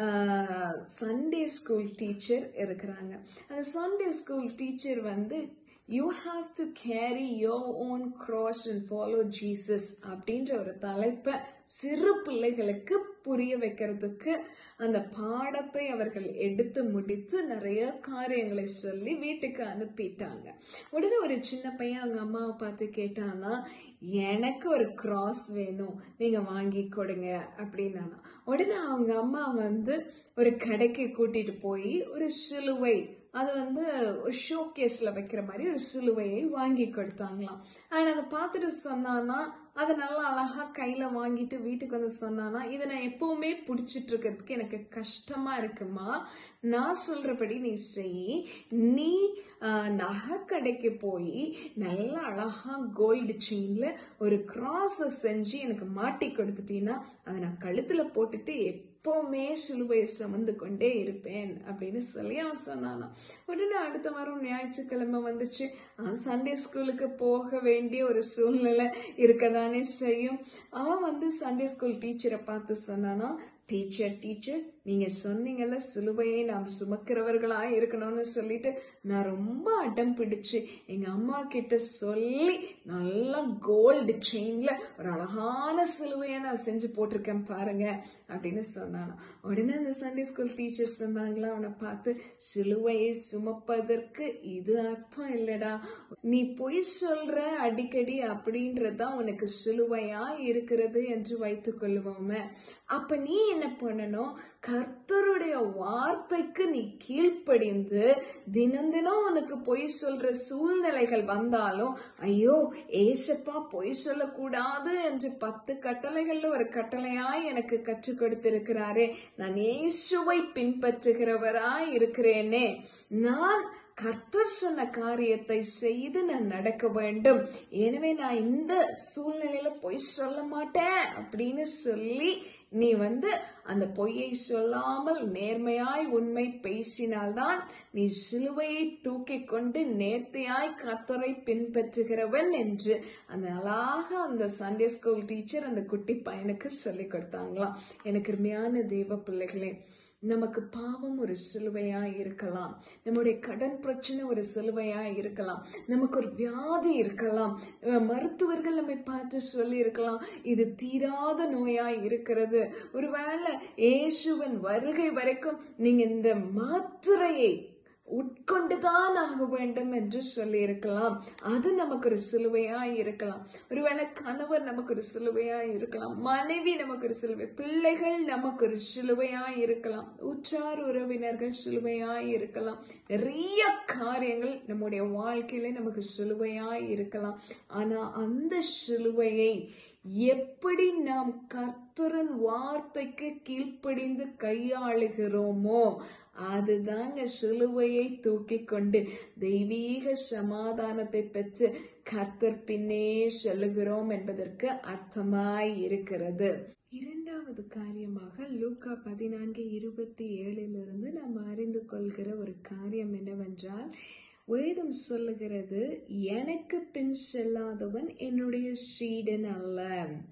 சண்டே ஸ்கூல் டீச்சர் இருக்கிறாங்க அந்த சண்டே ஸ்கூல் டீச்சர் வந்து you have to carry your own cross and follow Jesus அப்படின்ற ஒரு தலைப்பை சிறு பிள்ளைகளுக்கு புரிய வைக்கிறதுக்கு அந்த பாடத்தை அவர்கள் எடுத்து முடித்து நிறைய காரியங்களை சொல்லி வீட்டுக்கு அனுப்பிட்டாங்க உடனே ஒரு சின்ன பையன் அவங்க அம்மாவை பார்த்து கேட்டானா எனக்கு ஒரு கிராஸ் வேணும் நீங்க வாங்கி கொடுங்க அப்படின்னா உடனே அவங்க அம்மா வந்து ஒரு கடைக்கு கூட்டிட்டு போய் ஒரு சிலுவை அது வந்து ஒரு ஷோ கேஸ்ல வைக்கிற மாதிரி ஒரு சிலுவையை வாங்கி கொடுத்தாங்களாம் ஆனா அதை பார்த்துட்டு சொன்னானா அதை நல்லா அழகா கையில வாங்கிட்டு வீட்டுக்கு வந்து சொன்னானா இதை நான் எப்பவுமே பிடிச்சிட்டு இருக்கிறதுக்கு எனக்கு கஷ்டமா இருக்குமா நான் சொல்றபடி நீ செய் நீ நகை கடைக்கு போய் நல்லா அழகா கோல்டு செயின்ல ஒரு கிராஸ் செஞ்சு எனக்கு மாட்டி கொடுத்துட்டீங்கன்னா அதை நான் கழுத்துல போட்டுட்டு எப்பவுமே சிலுவையை சுமந்து கொண்டே இருப்பேன் அப்படின்னு சொல்லி அவன் சொன்னானா உடனே அடுத்த வாரம் ஞாயிற்றுக்கிழமை வந்துச்சு அவன் சண்டே ஸ்கூலுக்கு போக வேண்டிய ஒரு சூழ்நிலை இருக்கதானே செய்யும் அவன் வந்து சண்டே ஸ்கூல் டீச்சரை பார்த்து சொன்னானா டீச்சர் டீச்சர் நீங்க சொன்னீங்கல்ல சிலுவையை நாம் சுமக்கிறவர்களா இருக்கணும்னு சொல்லிட்டு நான் ரொம்ப அடம் பிடிச்சு எங்க அம்மா கிட்ட சொல்லி நல்லா கோல்டு செயின்ல ஒரு அழகான சிலுவையை நான் செஞ்சு போட்டிருக்கேன் பாருங்க அப்படின்னு சொன்னான் உடனே அந்த சண்டே ஸ்கூல் டீச்சர் சொன்னாங்களா அவனை பார்த்து சிலுவையை சுமப்பதற்கு இது அர்த்தம் இல்லடா நீ பொய் சொல்ற அடிக்கடி அப்படின்றதுதான் உனக்கு சிலுவையா இருக்கிறது என்று வைத்துக் கொள்வோமே அப்ப நீ என்ன பண்ணணும் கர்த்தருடைய வார்த்தைக்கு நீ கீழ்ப்படிந்து தினம் தினம் உனக்கு பொய் சொல்ற சூழ்நிலைகள் வந்தாலும் ஐயோ ஏசப்பா பொய் சொல்லக்கூடாது என்று பத்து கட்டளைகள்ல ஒரு கட்டளையாய் எனக்கு கற்றுக் கொடுத்திருக்கிறாரே நான் இயேசுவை பின்பற்றுகிறவராய் இருக்கிறேனே நான் கர்த்தர் சொன்ன காரியத்தை செய்து நான் நடக்க வேண்டும் எனவே நான் இந்த சூழ்நிலையில பொய் சொல்ல மாட்டேன் அப்படின்னு சொல்லி நீ வந்து அந்த பொய்யை சொல்லாமல் நேர்மையாய் உண்மை பேசினால்தான் நீ சிலுவையை தூக்கி கொண்டு நேர்த்தியாய் கர்த்தரை பின்பற்றுகிறவன் என்று அந்த அழகாக அந்த சண்டே ஸ்கூல் டீச்சர் அந்த குட்டி பையனுக்கு சொல்லி கொடுத்தாங்களாம் எனக்கு அருமையான தெய்வ பிள்ளைகளே நமக்கு பாவம் ஒரு சிலுவையா இருக்கலாம் நம்முடைய கடன் பிரச்சனை ஒரு சிலுவையா இருக்கலாம் நமக்கு ஒரு வியாதி இருக்கலாம் அஹ் மருத்துவர்கள் நம்மை பார்த்து சொல்லி இருக்கலாம் இது தீராத நோயா இருக்கிறது ஒருவேளை இயேசுவன் வருகை வரைக்கும் நீங்க இந்த மாத்திரையை உட்கொண்டுதான் ஆக வேண்டும் என்று சொல்லி இருக்கலாம் அது நமக்கு ஒரு சிலுவையா இருக்கலாம் ஒருவேளை கணவர் நமக்கு ஒரு சிலுவையா இருக்கலாம் மனைவி நமக்கு ஒரு சிலுவை பிள்ளைகள் நமக்கு ஒரு சிலுவையா இருக்கலாம் உற்றார் உறவினர்கள் சிலுவையா இருக்கலாம் நிறைய காரியங்கள் நம்முடைய வாழ்க்கையில நமக்கு சிலுவையா இருக்கலாம் ஆனா அந்த சிலுவையை எப்படி நாம் கர்த்தரின் வார்த்தைக்கு கீழ்ப்படிந்து கையாளுகிறோமோ அதுதாங்க சிலுவையை தூக்கி கொண்டு தெய்வீக சமாதானத்தை பெற்று கர்த்தர் பின்னே செல்லுகிறோம் என்பதற்கு அர்த்தமாய் இருக்கிறது இரண்டாவது காரியமாக லூக்கா பதினான்கு இருபத்தி ஏழிலிருந்து நாம் அறிந்து கொள்கிற ஒரு காரியம் என்னவென்றால் வேதம் சொல்லுகிறது எனக்கு பின் செல்லாதவன் என்னுடைய சீடன் அல்ல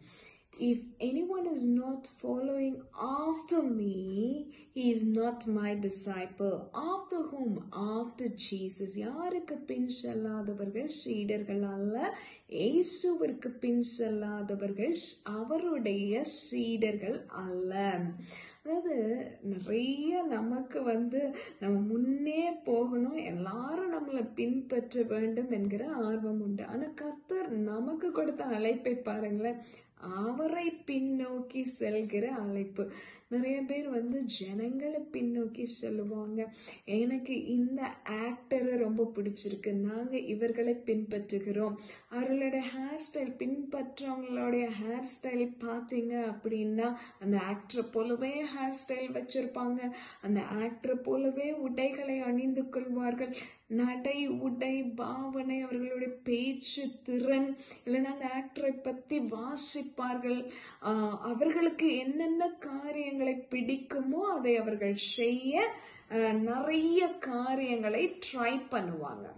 If anyone is not following after me, he is not my disciple. After whom? After Jesus. யாருக்கு பின் செல்லாதவர்கள் சீடர்கள் அல்ல இயேசுவிற்கு பின் செல்லாதவர்கள் அவருடைய சீடர்கள் அல்ல அதாவது நிறைய நமக்கு வந்து நம்ம முன்னே போகணும் எல்லாரும் நம்மளை பின்பற்ற வேண்டும் என்கிற ஆர்வம் உண்டு ஆனா கர்த்தர் நமக்கு கொடுத்த அழைப்பை பாருங்களேன் அவரை பின்னோக்கி செல்கிற அழைப்பு நிறைய பேர் வந்து ஜனங்களை பின்னோக்கி செல்லுவாங்க எனக்கு இந்த ஆக்டரை ரொம்ப பிடிச்சிருக்கு நாங்க இவர்களை பின்பற்றுகிறோம் அவர்களுடைய ஹேர் ஸ்டைல் பின்பற்றவங்களுடைய ஹேர் ஸ்டைல் பார்த்தீங்க அப்படின்னா அந்த ஆக்டரை போலவே ஹேர் ஸ்டைல் வச்சிருப்பாங்க அந்த ஆக்டரை போலவே உடைகளை அணிந்து கொள்வார்கள் நடை உடை பாவனை அவர்களுடைய பேச்சு திறன் இல்லைன்னா அந்த ஆக்டரை பத்தி வாசிப்பார்கள் ஆஹ் அவர்களுக்கு என்னென்ன காரியங்களை பிடிக்குமோ அதை அவர்கள் செய்ய ஆஹ் நிறைய காரியங்களை ட்ரை பண்ணுவாங்க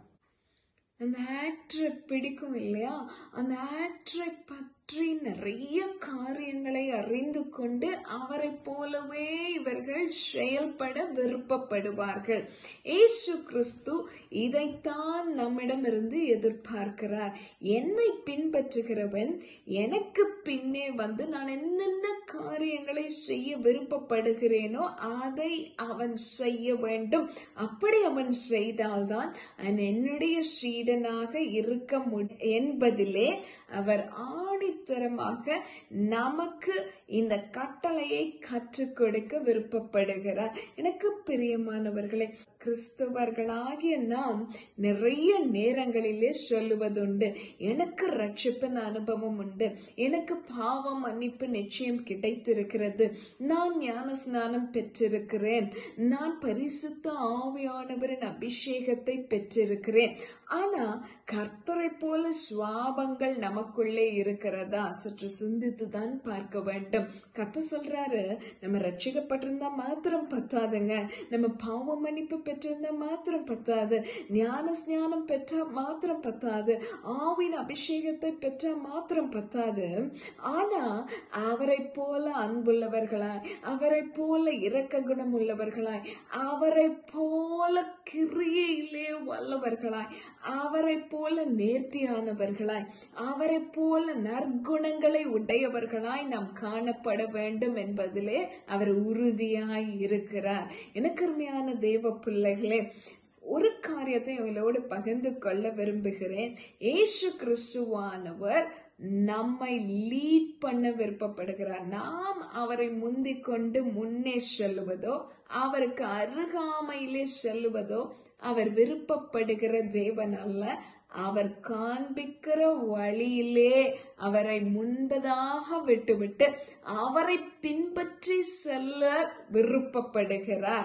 அந்த ஆக்டரை பிடிக்கும் இல்லையா அந்த ஆக்டரை பற்றி நிறைய காரியங்களை அறிந்து கொண்டு அவரை போலவே இவர்கள் செயல்பட விருப்பப்படுவார்கள் ஏசு கிறிஸ்து இதைத்தான் நம்மிடமிருந்து எதிர்பார்க்கிறார் என்னை பின்பற்றுகிறவன் எனக்கு பின்னே வந்து நான் என்னென்ன காரியங்களை செய்ய விருப்பப்படுகிறேனோ அதை அவன் செய்ய வேண்டும் அப்படி அவன் செய்தால்தான் அவன் என்னுடைய சீடனாக இருக்க முடி என்பதிலே அவர் ஆணித்தரமாக நமக்கு இந்த கட்டளையை கற்றுக் கொடுக்க விருப்பப்படுகிறார் எனக்கு பிரியமானவர்களே கிறிஸ்தவர்களாகிய நாம் நிறைய நேரங்களிலே சொல்லுவதுண்டு எனக்கு ரட்சிப்பின் அனுபவம் உண்டு எனக்கு பாவம் மன்னிப்பு நிச்சயம் கிடைத்திருக்கிறது நான் ஞான ஸ்நானம் பெற்றிருக்கிறேன் நான் பரிசுத்த ஆவியானவரின் அபிஷேகத்தை பெற்றிருக்கிறேன் ஆனா கர்த்தரை போல சுவாபங்கள் நமக்குள்ளே இருக்கிறதா சற்று சிந்தித்து தான் பார்க்க வேண்டும் கர்த்தர் சொல்றாரு நம்ம ரட்சிக்கப்பட்டிருந்தா மாத்திரம் பத்தாதுங்க நம்ம பாவ மன்னிப்பு பெற்றிருந்தா மாத்திரம் பத்தாது ஞான ஸ்ஞானம் பெற்றா மாத்திரம் பத்தாது ஆவின் அபிஷேகத்தை பெற்றா மாத்திரம் பத்தாது ஆனா அவரை போல அன்புள்ளவர்களாய் அவரை போல இரக்க குணம் உள்ளவர்களாய் அவரை போல கிரியையிலே வல்லவர்களாய் அவரை போல நேர்த்தியானவர்களாய் அவரை போல நற்குணங்களை உடையவர்களாய் நாம் காணப்பட வேண்டும் என்பதிலே அவர் உறுதியாய் இருக்கிறார் எனக்கு அருமையான தேவ பிள்ளைகளே ஒரு காரியத்தை உங்களோடு பகிர்ந்து கொள்ள விரும்புகிறேன் ஏசு கிறிஸ்துவானவர் நம்மை லீட் பண்ண விருப்பப்படுகிறார் நாம் அவரை முந்திக் கொண்டு முன்னே செல்லுவதோ அவருக்கு அருகாமையிலே செல்லுவதோ அவர் விருப்பப்படுகிற தேவன் அல்ல அவர் காண்பிக்கிற வழியிலே அவரை முன்பதாக விட்டுவிட்டு அவரை பின்பற்றி செல்ல விருப்பப்படுகிறார்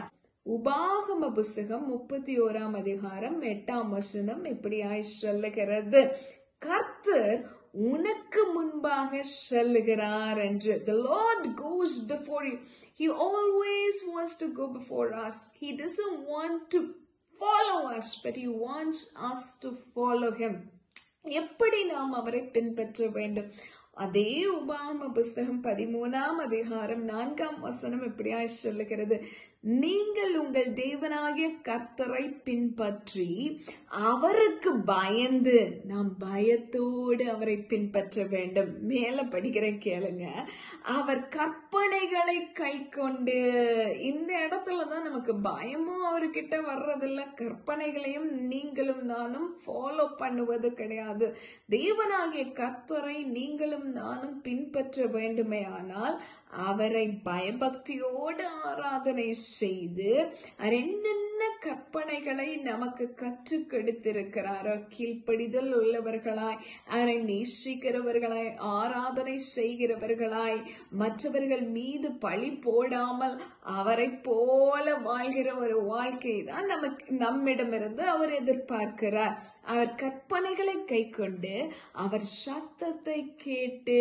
உபாகம புஸ்தகம் முப்பத்தி ஓராம் அதிகாரம் எட்டாம் வசனம் இப்படியாய் சொல்லுகிறது கர்த்தர் உனக்கு முன்பாக செல்லுகிறார் என்று the lord goes before you he always wants to go before us he doesn't want to follow us but he wants us to follow him எப்படி நாம் அவரை பின்பற்ற வேண்டும் அதே உபாம புஸ்தகம் பதிமூணாம் அதிகாரம் நான்காம் வசனம் இப்படியாய் சொல்லுகிறது நீங்கள் உங்கள் தேவனாகிய கர்த்தரை பின்பற்றி அவருக்கு பயந்து நாம் பயத்தோடு அவரை பின்பற்ற வேண்டும் மேல படிக்கிற கேளுங்க அவர் கற்பனைகளை கை கொண்டு இந்த இடத்துலதான் நமக்கு பயமும் அவர்கிட்ட வர்றதில்ல கற்பனைகளையும் நீங்களும் நானும் ஃபாலோ பண்ணுவது கிடையாது தேவனாகிய கர்த்தரை நீங்களும் நானும் பின்பற்ற வேண்டுமே ஆனால் அவரை பயபக்தியோடு ஆராதனை செய்து அவர் என்னென்ன கற்பனைகளை நமக்கு கற்றுக் கொடுத்திருக்கிறாரோ கீழ்ப்படிதல் உள்ளவர்களாய் அவரை நேசிக்கிறவர்களாய் ஆராதனை செய்கிறவர்களாய் மற்றவர்கள் மீது பழி போடாமல் அவரை போல வாழ்கிற ஒரு வாழ்க்கை தான் நமக்கு நம்மிடமிருந்து அவர் எதிர்பார்க்கிறார் அவர் கற்பனைகளை கை கொண்டு அவர் சத்தத்தை கேட்டு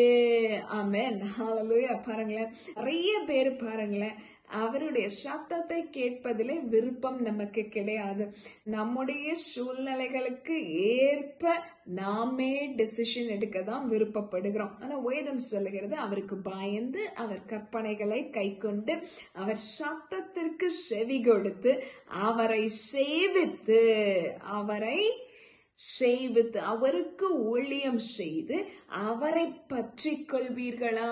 ஆமென் ஹalleluya பாருங்களேன் நிறைய பேர் பாருங்களேன் அவருடைய சத்தத்தை கேட்பதிலே விருப்பம் நமக்கு கிடையாது நம்முடைய சூழ்நிலைகளுக்கு ஏற்ப நாமே டெசிஷன் எடுக்க தான் விருப்பப்படுகிறோம் ஆனா வேதம் சொல்லுகிறது அவருக்கு பயந்து அவர் கற்பனைகளை கை கொண்டு அவர் சத்தத்திற்கு செவி கொடுத்து அவரை சேவித்து அவரை செய்வித்து அவருக்கு ஊழியம் செய்து அவரை பற்றி கொள்வீர்களா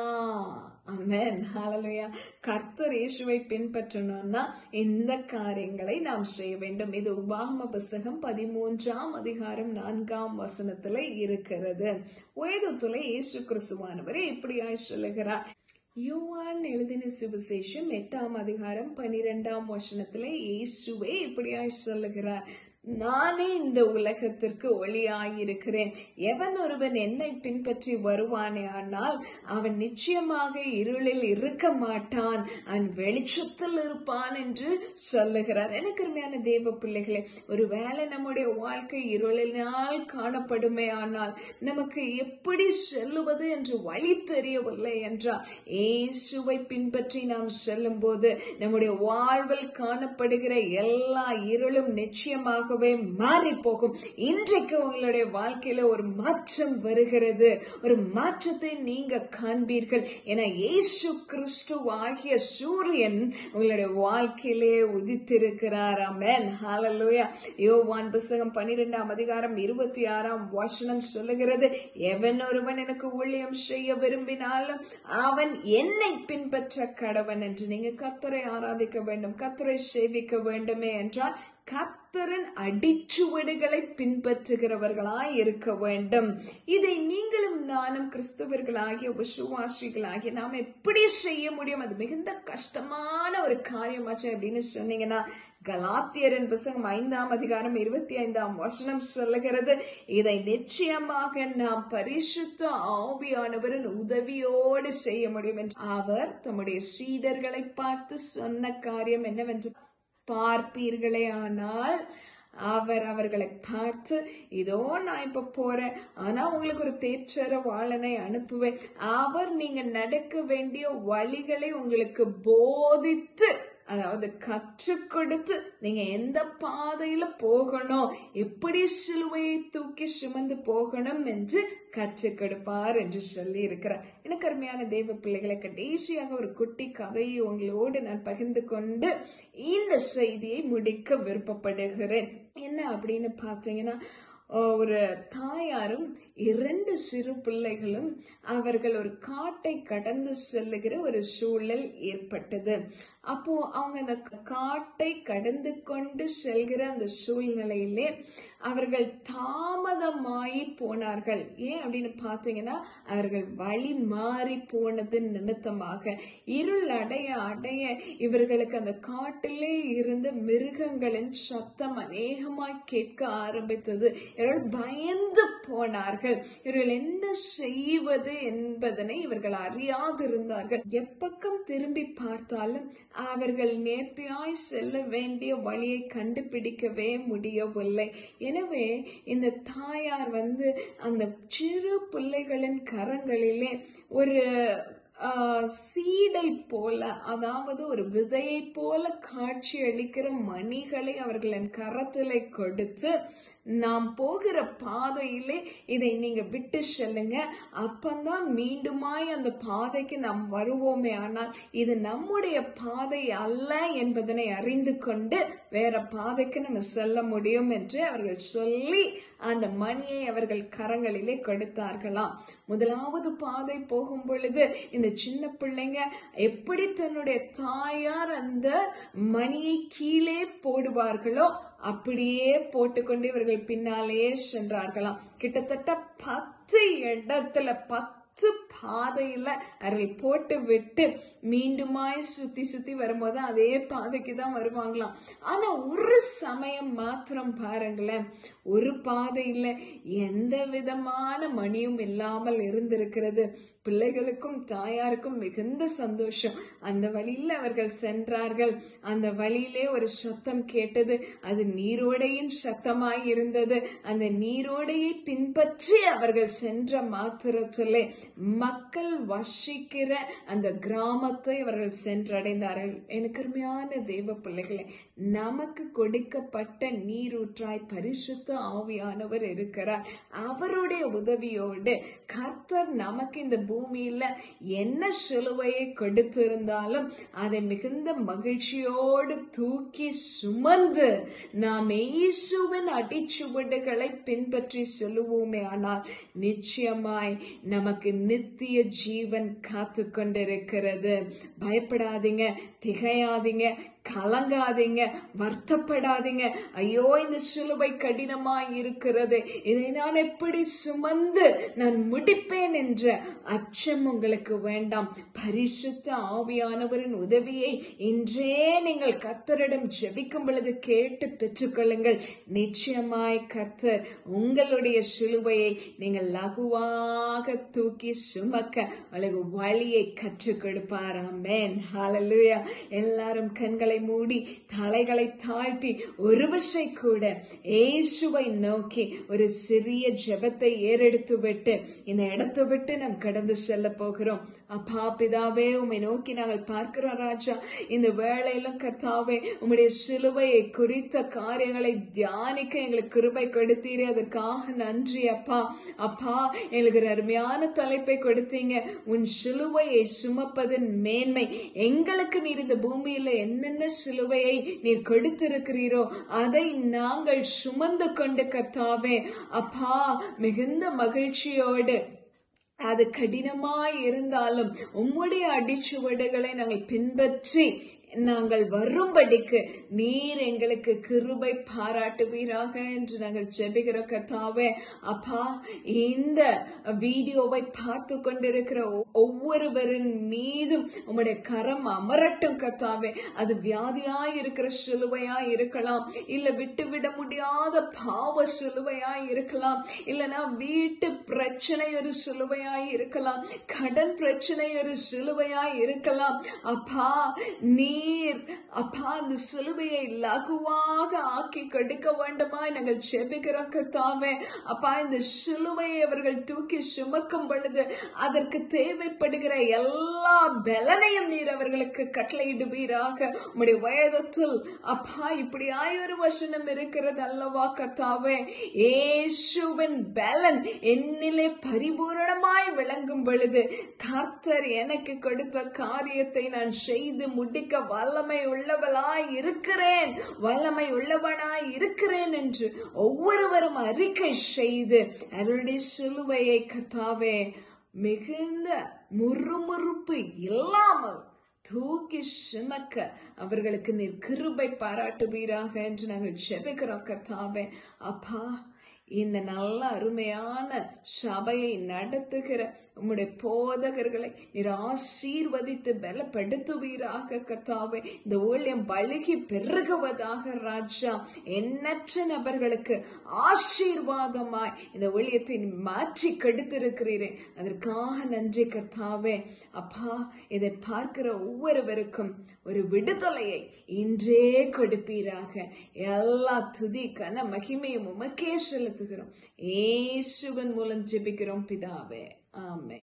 அமேன் ஹalleluya கர்த்தர் இயேசுவை பின்பற்றணும்னா இந்த காரியங்களை நாம் செய்ய வேண்டும் இது உபாகம புஸ்தகம் பதிமூன்றாம் அதிகாரம் நான்காம் வசனத்துல இருக்கிறது வேதத்துல இயேசு கிறிஸ்துவானவரே இப்படியாய் சொல்லுகிறார் யோவான் எழுதின சுவிசேஷம் எட்டாம் அதிகாரம் பனிரெண்டாம் வசனத்துல இயேசுவே இப்படியாய் சொல்லுகிறார் நானே இந்த உலகத்திற்கு ஒளியாயிருக்கிறேன் எவன் ஒருவன் என்னை பின்பற்றி வருவானே ஆனால் அவன் நிச்சயமாக இருளில் இருக்க மாட்டான் அவன் வெளிச்சத்தில் இருப்பான் என்று சொல்லுகிறார் எனக்கு அருமையான தேவ பிள்ளைகளே ஒருவேளை நம்முடைய வாழ்க்கை இருளினால் காணப்படுமே ஆனால் நமக்கு எப்படி செல்லுவது என்று வழி தெரியவில்லை என்றால் இயேசுவை பின்பற்றி நாம் செல்லும் போது நம்முடைய வாழ்வில் காணப்படுகிற எல்லா இருளும் நிச்சயமாக ஆகவே மாறி போகும் இன்றைக்கு உங்களுடைய வாழ்க்கையில ஒரு மாற்றம் வருகிறது ஒரு மாற்றத்தை நீங்க காண்பீர்கள் என இயேசு கிறிஸ்து ஆகிய சூரியன் உங்களுடைய வாழ்க்கையிலே உதித்திருக்கிறார் அமேன் ஹalleluya யோவான் புஸ்தகம் பன்னிரெண்டாம் அதிகாரம் இருபத்தி ஆறாம் வசனம் சொல்லுகிறது எவன் ஒருவன் எனக்கு ஊழியம் செய்ய விரும்பினாலும் அவன் என்னை பின்பற்ற கடவன் என்று நீங்க கத்தரை ஆராதிக்க வேண்டும் கத்தரை சேவிக்க வேண்டுமே என்றால் கர்த்தரின் அடிச்சுவடுகளை பின்பற்றுகிறவர்களாய் இருக்க வேண்டும் இதை நீங்களும் நானும் கிறிஸ்தவர்களாகிய விசுவாசிகளாகிய நாம் எப்படி செய்ய முடியும் அது மிகுந்த கஷ்டமான ஒரு காரியமாச்சு அப்படின்னு சொன்னீங்கன்னா கலாத்தியரின் புத்தகம் ஐந்தாம் அதிகாரம் இருபத்தி ஐந்தாம் வசனம் சொல்லுகிறது இதை நிச்சயமாக நாம் பரிசுத்த ஆவியானவரின் உதவியோடு செய்ய முடியும் என்று அவர் தம்முடைய சீடர்களை பார்த்து சொன்ன காரியம் என்னவென்று பார்ப்பீர்களே ஆனால் அவர் அவர்களை பார்த்து இதோ நான் இப்ப போறேன் ஆனா உங்களுக்கு ஒரு தேற்றர வாழனை அனுப்புவேன் அவர் நீங்க நடக்க வேண்டிய வழிகளை உங்களுக்கு போதித்து அதாவது கற்றுக் கொடுத்து நீங்க எந்த பாதையில போகணும் எப்படி சிலுவையை தூக்கி சுமந்து போகணும் என்று கற்றுக் கொடுப்பார் என்று சொல்லி இருக்கிறார் எனக்கு அருமையான தெய்வ பிள்ளைகளை கடைசியாக ஒரு குட்டி கதையை உங்களோடு நான் பகிர்ந்து கொண்டு இந்த செய்தியை முடிக்க விருப்பப்படுகிறேன் என்ன அப்படின்னு பார்த்தீங்கன்னா ஒரு தாயாரும் இரண்டு சிறு பிள்ளைகளும் அவர்கள் ஒரு காட்டை கடந்து செல்லுகிற ஒரு சூழல் ஏற்பட்டது அப்போ அவங்க அந்த காட்டை கடந்து கொண்டு செல்கிற அந்த சூழ்நிலையிலே அவர்கள் தாமதமாயி போனார்கள் ஏன் அப்படின்னு பார்த்தீங்கன்னா அவர்கள் வழி மாறி போனது நிமித்தமாக இருள் அடைய அடைய இவர்களுக்கு அந்த காட்டிலே இருந்த மிருகங்களின் சத்தம் அநேகமாய் கேட்க ஆரம்பித்தது இவர்கள் பயந்து போனார்கள் இவர்கள் என்ன செய்வது என்பதனை இவர்கள் அறியாதிருந்தார்கள் எப்பக்கம் திரும்பி பார்த்தாலும் அவர்கள் நேர்த்தியாய் செல்ல வேண்டிய வழியை கண்டுபிடிக்கவே முடியவில்லை எனவே இந்த தாயார் வந்து அந்த சிறு பிள்ளைகளின் கரங்களிலே ஒரு சீடை போல அதாவது ஒரு விதையை போல காட்சி அளிக்கிற மணிகளை அவர்களின் கரத்திலே கொடுத்து நாம் போகிற பாதையிலே இதை நீங்க விட்டு செல்லுங்க அப்பந்தான் மீண்டுமாய் அந்த பாதைக்கு நாம் வருவோமே ஆனால் இது நம்முடைய பாதை அல்ல என்பதனை அறிந்து கொண்டு வேற பாதைக்கு நம்ம செல்ல முடியும் என்று அவர்கள் சொல்லி அந்த மணியை அவர்கள் கரங்களிலே கொடுத்தார்களாம் முதலாவது பாதை போகும் பொழுது இந்த சின்ன பிள்ளைங்க எப்படி தன்னுடைய தாயார் அந்த மணியை கீழே போடுவார்களோ அப்படியே போட்டுக்கொண்டு இவர்கள் பின்னாலேயே சென்றார்களாம் கிட்டத்தட்ட பத்து இடத்துல பத்து பாதையில அவர்கள் போட்டு விட்டு மீண்டுமாய் சுத்தி சுத்தி வரும்போது அதே பாதைக்கு தான் வருவாங்களாம் ஆனா ஒரு சமயம் மாத்திரம் பாருங்களேன் ஒரு பாதையில எந்த விதமான மணியும் இல்லாமல் இருந்திருக்கிறது பிள்ளைகளுக்கும் தாயாருக்கும் மிகுந்த சந்தோஷம் அந்த வழியில் அவர்கள் சென்றார்கள் அந்த வழியிலே ஒரு சத்தம் கேட்டது அது நீரோடையின் சத்தமாய் இருந்தது அந்த நீரோடையை பின்பற்றி அவர்கள் சென்ற மாத்திரத்திலே மக்கள் வசிக்கிற அந்த கிராமத்தை அவர்கள் சென்றடைந்தார்கள் எனக்கு அருமையான தெய்வ பிள்ளைகளை நமக்கு கொடுக்கப்பட்ட நீரூற்றாய் பரிசுத்த ஆவியானவர் இருக்கிறார் அவருடைய உதவியோடு கர்த்தர் நமக்கு இந்த பூமியில என்ன சிலுவையை கொடுத்திருந்தாலும் அதை மிகுந்த மகிழ்ச்சியோடு தூக்கி சுமந்து நாம் இயேசுவின் அடிச்சுவடுகளை பின்பற்றி செல்லுவோமே ஆனால் நிச்சயமாய் நமக்கு நித்திய ஜீவன் காத்து கொண்டிருக்கிறது பயப்படாதீங்க திகையாதீங்க கலங்காதீங்க வருத்தப்படாதீங்க ஐயோ இந்த சிலுவை கடினமாய் இருக்கிறது இதை நான் எப்படி சுமந்து நான் முடிப்பேன் என்ற அச்சம் உங்களுக்கு வேண்டாம் பரிசுத்த ஆவியானவரின் உதவியை இன்றே நீங்கள் கர்த்தரிடம் ஜெபிக்கும் பொழுது கேட்டு பெற்றுக்கொள்ளுங்கள் நிச்சயமாய் கர்த்தர் உங்களுடைய சிலுவையை நீங்கள் லகுவாக தூக்கி சுமக்க உங்களுக்கு வழியை கற்றுக் கொடுப்பார் ஆமென் ஹalleluya எல்லாரும் கண்களை மூடி தலைகளை தாழ்த்தி ஒரு விசை கூட இயேசுவை நோக்கி ஒரு சிறிய ஜெபத்தை ஏறெடுத்து விட்டு இந்த இடத்தை விட்டு நாம் கடந்து செல்ல போகிறோம் அப்பா பிதாவே உம்மை நோக்கி நாங்கள் பார்க்கிறோம் ராஜா இந்த வேளையிலும் கர்த்தாவே உம்முடைய சிலுவையை குறித்த காரியங்களை தியானிக்க எங்களுக்கு கிருபை கொடுத்தீரே அதற்காக நன்றி அப்பா அப்பா எங்களுக்கு ஒரு அருமையான தலைப்பை கொடுத்தீங்க உன் சிலுவையை சுமப்பதன் மேன்மை எங்களுக்கு நீர் இந்த பூமியில என்னென்ன சிலுவையை நீர் கொடுத்திருக்கிறீரோ அதை நாங்கள் சுமந்து கொண்டு கர்த்தாவே அப்பா மிகுந்த மகிழ்ச்சியோடு அது கடினமாய் இருந்தாலும் உம்முடைய அடிச்சுவடுகளை நாங்கள் பின்பற்றி நாங்கள் வரும்படிக்கு நீர் எங்களுக்கு கிருபை பாராட்டுவீராக என்று நாங்கள் ஜெபிக்கிற கர்த்தாவே அப்பா இந்த வீடியோவை பார்த்து கொண்டிருக்கிற ஒவ்வொருவரின் மீதும் உம்முடைய கரம் அமரட்டும் கர்த்தாவே அது வியாதியாய் இருக்கிற சிலுவையாய் இருக்கலாம் இல்ல விட்டு விட முடியாத பாவ சிலுவையாய் இருக்கலாம் இல்லனா வீட்டு பிரச்சனை ஒரு சிலுவையாய் இருக்கலாம் கடன் பிரச்சனை ஒரு சிலுவையாய் இருக்கலாம் அப்பா நீ நீர் அப்பா அந்த சிலுவையை லகுவாக ஆக்கி கொடுக்க வேண்டுமாய் நாங்கள் செபிக்கிறோம் கர்த்தாவே அப்பா இந்த சிலுவையை அவர்கள் தூக்கி சுமக்கும் பொழுது அதற்கு தேவைப்படுகிற எல்லா பலனையும் நீர் அவர்களுக்கு கட்டளையிடுவீராக உம்முடைய வேதத்தில் அப்பா இப்படி ஆயொரு வசனம் இருக்கிறது அல்லவா கர்த்தாவே ஏசுவின் பலன் என்னிலே பரிபூரணமாய் விளங்கும் பொழுது கர்த்தர் எனக்கு கொடுத்த காரியத்தை நான் செய்து முடிக்க வல்லமை உள்ளவளாய் இருக்கிறேன் வல்லமை உள்ளவனாய் இருக்கிறேன் என்று ஒவ்வொருவரும் அறிக்கை செய்து அவருடைய சிலுவையை கத்தாவே மிகுந்த முறுமுறுப்பு இல்லாமல் தூக்கி சுமக்க அவர்களுக்கு நீர் கிருபை பாராட்டுவீராக என்று நாங்கள் செபிக்கிறோம் கர்த்தாவே அப்பா இந்த நல்ல அருமையான சபையை நடத்துகிற உம்முடைய போதகர்களை நீர் ஆசீர்வதித்து பலப்படுத்துவீராக கர்த்தாவே இந்த ஊழியம் பழுகி பெருகுவதாக ராஜா எண்ணற்ற நபர்களுக்கு ஆசீர்வாதமாய் இந்த ஊழியத்தை மாற்றி கெடுத்திருக்கிறீரே அதற்காக நன்றி கர்த்தாவே அப்பா இதை பார்க்கிற ஒவ்வொருவருக்கும் ஒரு விடுதலையை இன்றே கொடுப்பீராக எல்லா துதி கன மகிமையும் உமக்கே செலுத்துகிறோம் ஏசுவன் மூலம் ஜெபிக்கிறோம் பிதாவே ஆமே